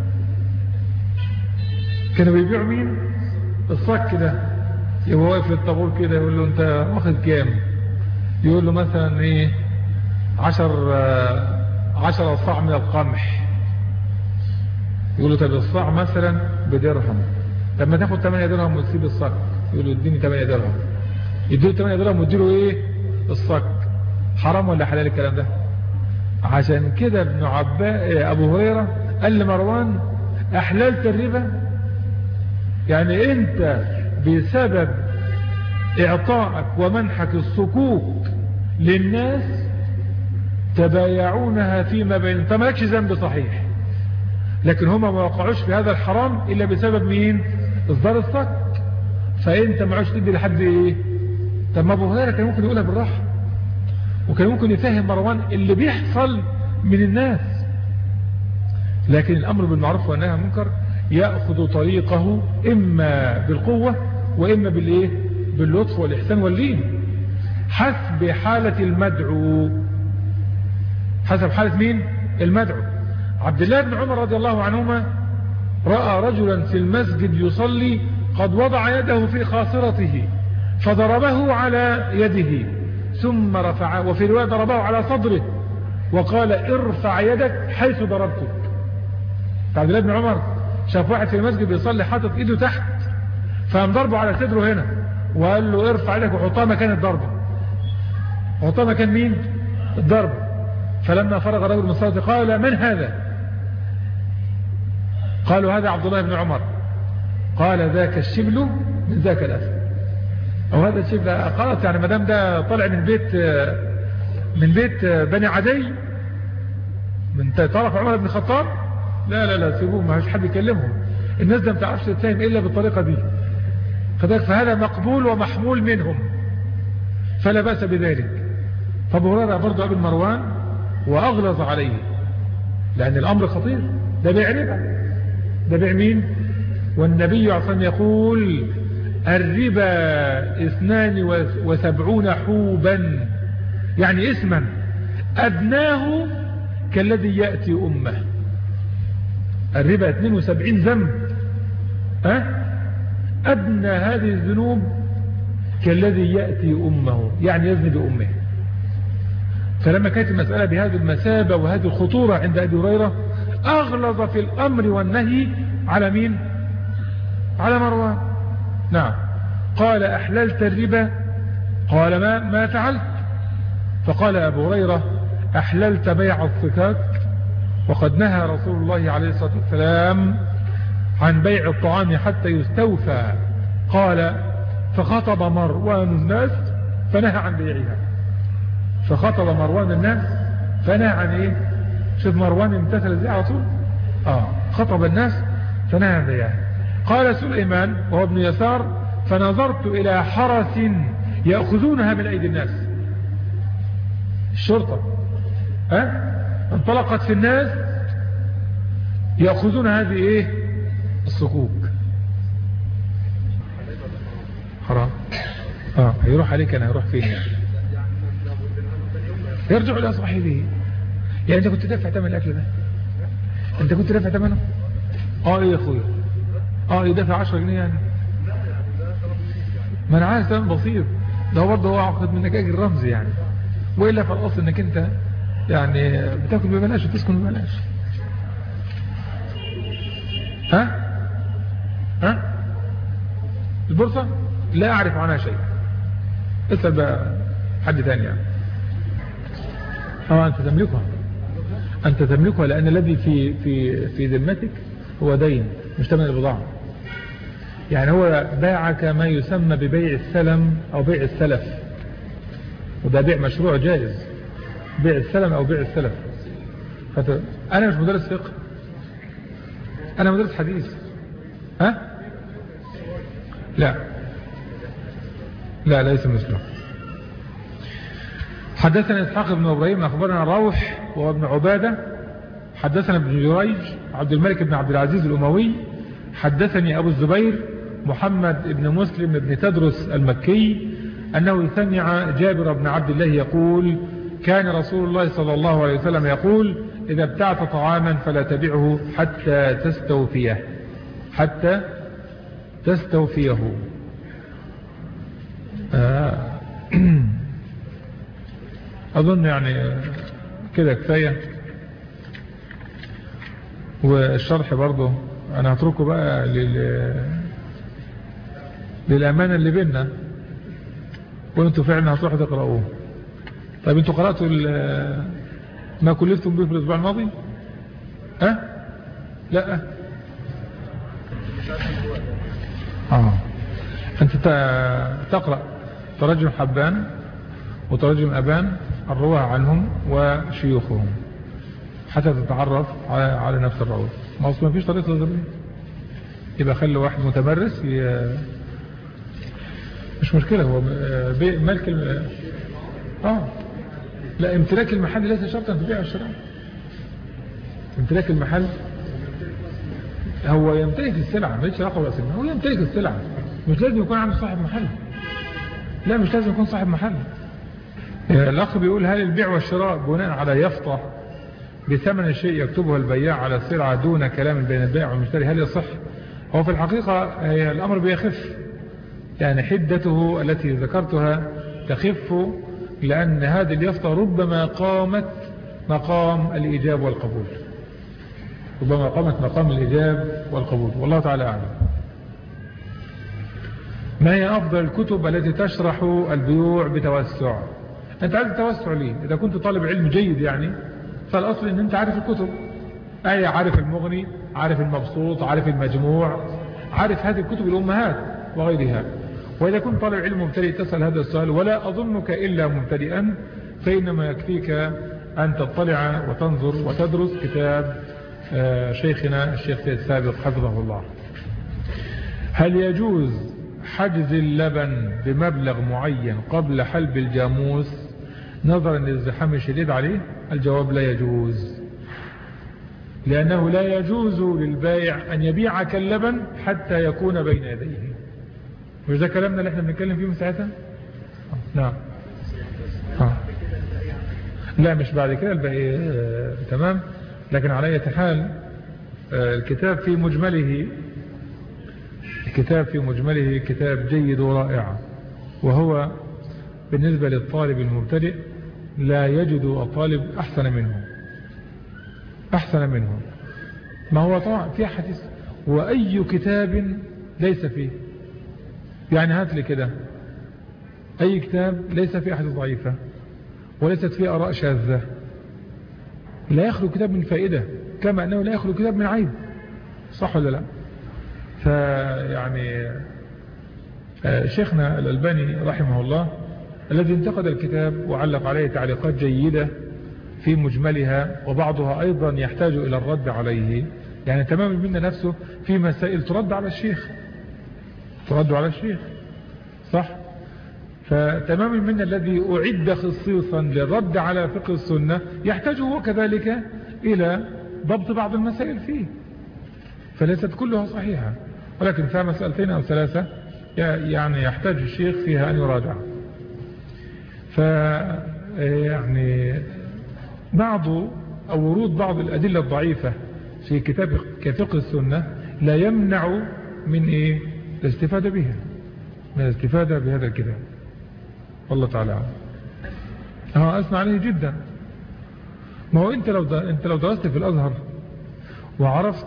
كانوا بيبيعوا مين الصك ده يبقى واقف في الطابور كده يقول له انت واخد كام يقول له مثلا ايه عشر عشر صاع من القمح يقول له طب الصاع مثلا بدرهم طب ما تاخد 8 درهم وتسيب الصك يقول له اديني 8 درهم يديله 8 درهم ويديله ايه الصك حرام ولا حلال الكلام ده عشان كده ابن عباء ابو هريرة قال لمروان احللت الربا يعني انت بسبب اعطائك ومنحك الصكوك للناس تبايعونها فيما بين انت مالكش ذنب صحيح لكن هما ما وقعوش في هذا الحرام الا بسبب مين اصدار الصك فانت ما عادش تدي لحد ايه طب ما ابو هريره كان ممكن يقولها بالراحه وكان ممكن يفهم مروان اللي بيحصل من الناس لكن الامر بالمعروف والنهي عن المنكر ياخذ طريقه اما بالقوه واما بالايه باللطف والاحسان واللين حسب حاله المدعو حسب حاله مين المدعو عبد الله بن عمر رضي الله عنهما راى رجلا في المسجد يصلي قد وضع يده في خاصرته فضربه على يده ثم رفع وفي رواية ضربه على صدره وقال ارفع يدك حيث ضربتك عبد الله بن عمر شاف واحد في المسجد بيصلي حاطط ايده تحت فقام ضربه على صدره هنا وقال له ارفع يدك وحطها مكان الضربه وحطها مكان مين الضربه فلما فرغ الرجل من الصلاه قال من هذا قالوا هذا عبد الله بن عمر قال ذاك الشبل من ذاك الاسد او هذا الشبل خلاص يعني ما دام ده طالع من بيت من بيت بني عدي من طرف عمر بن الخطاب لا لا لا سيبوهم ما فيش حد يكلمهم الناس ده ما تعرفش تتفهم الا بالطريقه دي فذلك فهذا مقبول ومحمول منهم فلا باس بذلك فابو هريره برضه قابل مروان واغلظ عليه لان الامر خطير ده بيع ربا ده بيع مين والنبي عليه الصلاه يقول الربا اثنان وسبعون حوبا يعني اسما أدناه كالذي يأتي أمه الربا 72 ذنب أه؟ أدنى هذه الذنوب كالذي يأتي أمه يعني يزني بأمه فلما كانت المسألة بهذه المثابة وهذه الخطورة عند أبي هريرة أغلظ في الأمر والنهي على مين على مروان نعم قال أحللت الربا قال ما, ما فعلت فقال أبو هريرة أحللت بيع الصكاك وقد نهى رسول الله عليه الصلاة والسلام عن بيع الطعام حتى يستوفى قال فخطب مروان الناس فنهى عن بيعها فخطب مروان الناس فنهى عن ايه شوف مروان امتثل ازاي على طول اه خطب الناس فنهى عن بيعها قال سليمان وهو ابن يسار فنظرت الى حرس يأخذونها من ايدي الناس الشرطة ها أه؟ انطلقت في الناس يأخذون هذه ايه الصكوك حرام اه هيروح عليك انا هيروح فين يرجع الى صاحبه يعني انت كنت دافع ثمن الاكل ده انت كنت دافع ثمنه اه ايه يا اخويا اه يدافع 10 جنيه يعني ما انا عايز ثمن بسيط ده برضه هو عقد منك اجر رمزي يعني وإلا فالأصل أنك أنت يعني بتاكل ببلاش وتسكن ببلاش ها ها البورصة لا أعرف عنها شيء اسأل بقى حد ثاني يعني أو أنت تملكها أنت تملكها لأن الذي في في في ذمتك هو دين مش ثمن البضاعة يعني هو باعك ما يسمى ببيع السلم أو بيع السلف وده بيع مشروع جائز بيع السلم او بيع السلف فت... انا مش مدرس فقه انا مدرس حديث ها لا لا ليس مثله حدثنا اسحاق بن ابراهيم اخبرنا روح وهو ابن عباده حدثنا ابن جريج عبد الملك بن عبد العزيز الاموي حدثني ابو الزبير محمد بن مسلم بن تدرس المكي أنه سمع جابر بن عبد الله يقول كان رسول الله صلى الله عليه وسلم يقول إذا ابتعت طعاما فلا تبعه حتى تستوفيه حتى تستوفيه آه أظن يعني كده كفاية والشرح برضه أنا هتركه بقى لل... للأمانة اللي بيننا وانتوا فعلا هتروحوا تقرأوه طيب انتوا قرأتوا ما كلفتم به في الأسبوع الماضي أه لا آه. أنت تقرأ ترجم حبان وترجم أبان الرواه عنهم وشيوخهم حتى تتعرف على نفس الرواه ما أصلا فيش طريقة للذبيح يبقى خلي واحد متمرس ي... مش مشكلة هو ملك الم... اه لا امتلاك المحل ليس شرطا تبيع الشراء امتلاك المحل هو يمتلك السلعة ماليش علاقة برأس المال هو يمتلك السلعة مش لازم يكون عنده صاحب محل لا مش لازم يكون صاحب محل الأخ بيقول هل البيع والشراء بناء على يفطة بثمن الشيء يكتبها البياع على السلعة دون كلام بين البائع والمشتري هل يصح هو في الحقيقة الأمر بيخف يعني حدته التي ذكرتها تخف لأن هذه اليفطة ربما قامت مقام الإجاب والقبول ربما قامت مقام الإجاب والقبول والله تعالى أعلم ما هي أفضل الكتب التي تشرح البيوع بتوسع أنت عارف التوسع ليه إذا كنت طالب علم جيد يعني فالأصل أن أنت عارف الكتب أي عارف المغني عارف المبسوط عارف المجموع عارف هذه الكتب الأمهات وغيرها وإذا كنت طالب علم مبتدئ تسأل هذا السؤال ولا أظنك إلا مبتدئا فإنما يكفيك أن تطلع وتنظر وتدرس كتاب شيخنا الشيخ سيد سابق حفظه الله هل يجوز حجز اللبن بمبلغ معين قبل حلب الجاموس نظرا للزحام الشديد عليه الجواب لا يجوز لأنه لا يجوز للبائع أن يبيعك اللبن حتى يكون بين يديه مش ده كلامنا اللي احنا بنتكلم فيه من ساعتها نعم آه. لا مش بعد كده الباقي آه تمام لكن على اي حال آه الكتاب في مجمله الكتاب في مجمله كتاب جيد ورائع وهو بالنسبة للطالب المبتدئ لا يجد الطالب أحسن منه أحسن منه ما هو طبعا في حديث وأي كتاب ليس فيه يعني هات لي كده أي كتاب ليس فيه أحاديث ضعيفة وليست فيه أراء شاذة لا يخلو كتاب من فائدة كما أنه لا يخلو كتاب من عيب صح ولا لا فيعني شيخنا الألباني رحمه الله الذي انتقد الكتاب وعلق عليه تعليقات جيدة في مجملها وبعضها أيضا يحتاج إلى الرد عليه يعني تمام منا نفسه في مسائل ترد على الشيخ ترد على الشيخ صح فتمام منا الذي أعد خصيصا للرد على فقه السنة يحتاج هو كذلك إلى ضبط بعض المسائل فيه فليست كلها صحيحة ولكن فيها مسألتين أو ثلاثة يعني يحتاج الشيخ فيها أن يراجع ف يعني بعض أو ورود بعض الأدلة الضعيفة في كتاب كفقه السنة لا يمنع من إيه الاستفادة بها من الاستفادة بهذا الكتاب والله تعالى اه أسمع عليه جدا ما هو أنت لو أنت لو درست في الأزهر وعرفت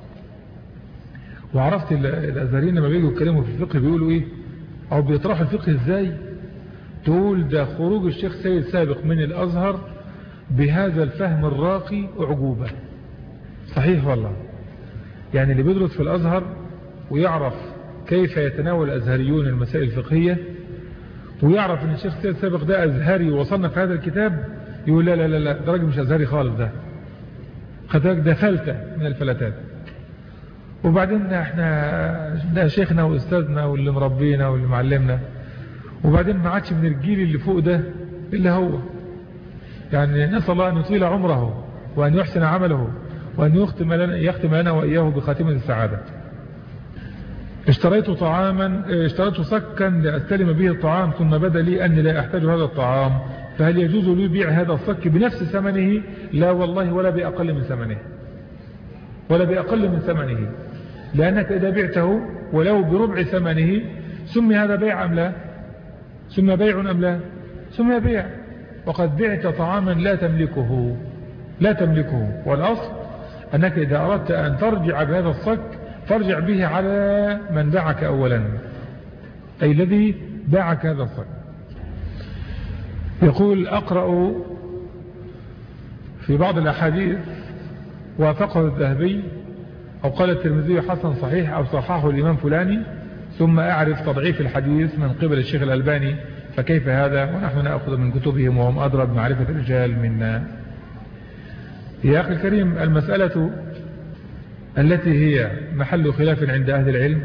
وعرفت الأزهريين لما بيجوا يتكلموا في الفقه بيقولوا إيه أو بيطرحوا الفقه إزاي تقول ده خروج الشيخ سيد سابق من الأزهر بهذا الفهم الراقي أعجوبة صحيح والله يعني اللي بيدرس في الأزهر ويعرف كيف يتناول الأزهريون المسائل الفقهية ويعرف ان الشيخ سيد سابق ده أزهري وصنف هذا الكتاب يقول لا لا لا لا ده راجل مش أزهري خالص ده خدك ده فلتة من الفلتات وبعدين احنا ده شيخنا واستاذنا واللي مربينا واللي معلمنا وبعدين ما عادش من الجيل اللي فوق ده إلا هو يعني نسأل الله أن يطيل عمره وأن يحسن عمله وأن يختم لنا, يختم لنا وإياه بخاتمة السعادة اشتريت طعاما اشتريت صكا لأستلم به الطعام ثم بدا لي أني لا أحتاج هذا الطعام فهل يجوز لي بيع هذا الصك بنفس ثمنه لا والله ولا بأقل من ثمنه ولا بأقل من ثمنه لأنك إذا بعته ولو بربع ثمنه سمي هذا بيع أم لا سمي بيع أم لا سمي بيع وقد بعت طعاما لا تملكه لا تملكه والأصل أنك إذا أردت أن ترجع بهذا الصك فارجع به على من باعك أولا أي الذي باعك هذا الصك يقول أقرأ في في بعض الأحاديث وافقه الذهبي أو قال الترمذي حسن صحيح أو صححه الإمام فلاني ثم أعرف تضعيف الحديث من قبل الشيخ الألباني فكيف هذا ونحن نأخذ من كتبهم وهم أدرى بمعرفة الرجال منا يا أخي الكريم المسألة التي هي محل خلاف عند أهل العلم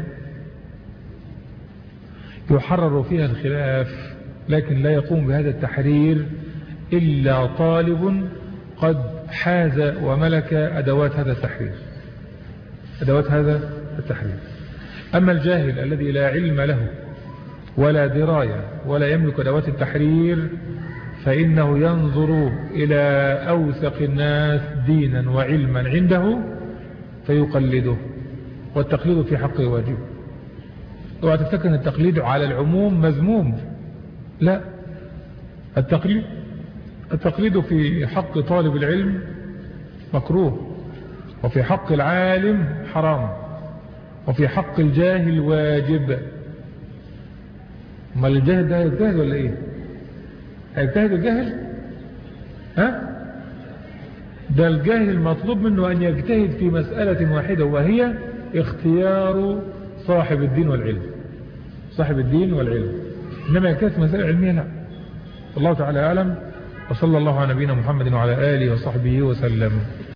يحرر فيها الخلاف لكن لا يقوم بهذا التحرير إلا طالب قد حاز وملك أدوات هذا التحرير أدوات هذا التحرير أما الجاهل الذي لا علم له ولا دراية ولا يملك أدوات التحرير فإنه ينظر إلى أوثق الناس دينا وعلما عنده فيقلده والتقليد في حقه واجب اوعى تفتكر ان التقليد على العموم مذموم لا التقليد التقليد في حق طالب العلم مكروه وفي حق العالم حرام وفي حق الجاهل واجب ما الجاهل ده هيجتهد ولا ايه هيجتهد الجاهل ها ده الجاهل المطلوب منه أن يجتهد في مسألة واحدة وهي اختيار صاحب الدين والعلم صاحب الدين والعلم إنما يجتهد في مسألة علمية لا الله تعالى أعلم وصلى الله على نبينا محمد وعلى آله وصحبه وسلم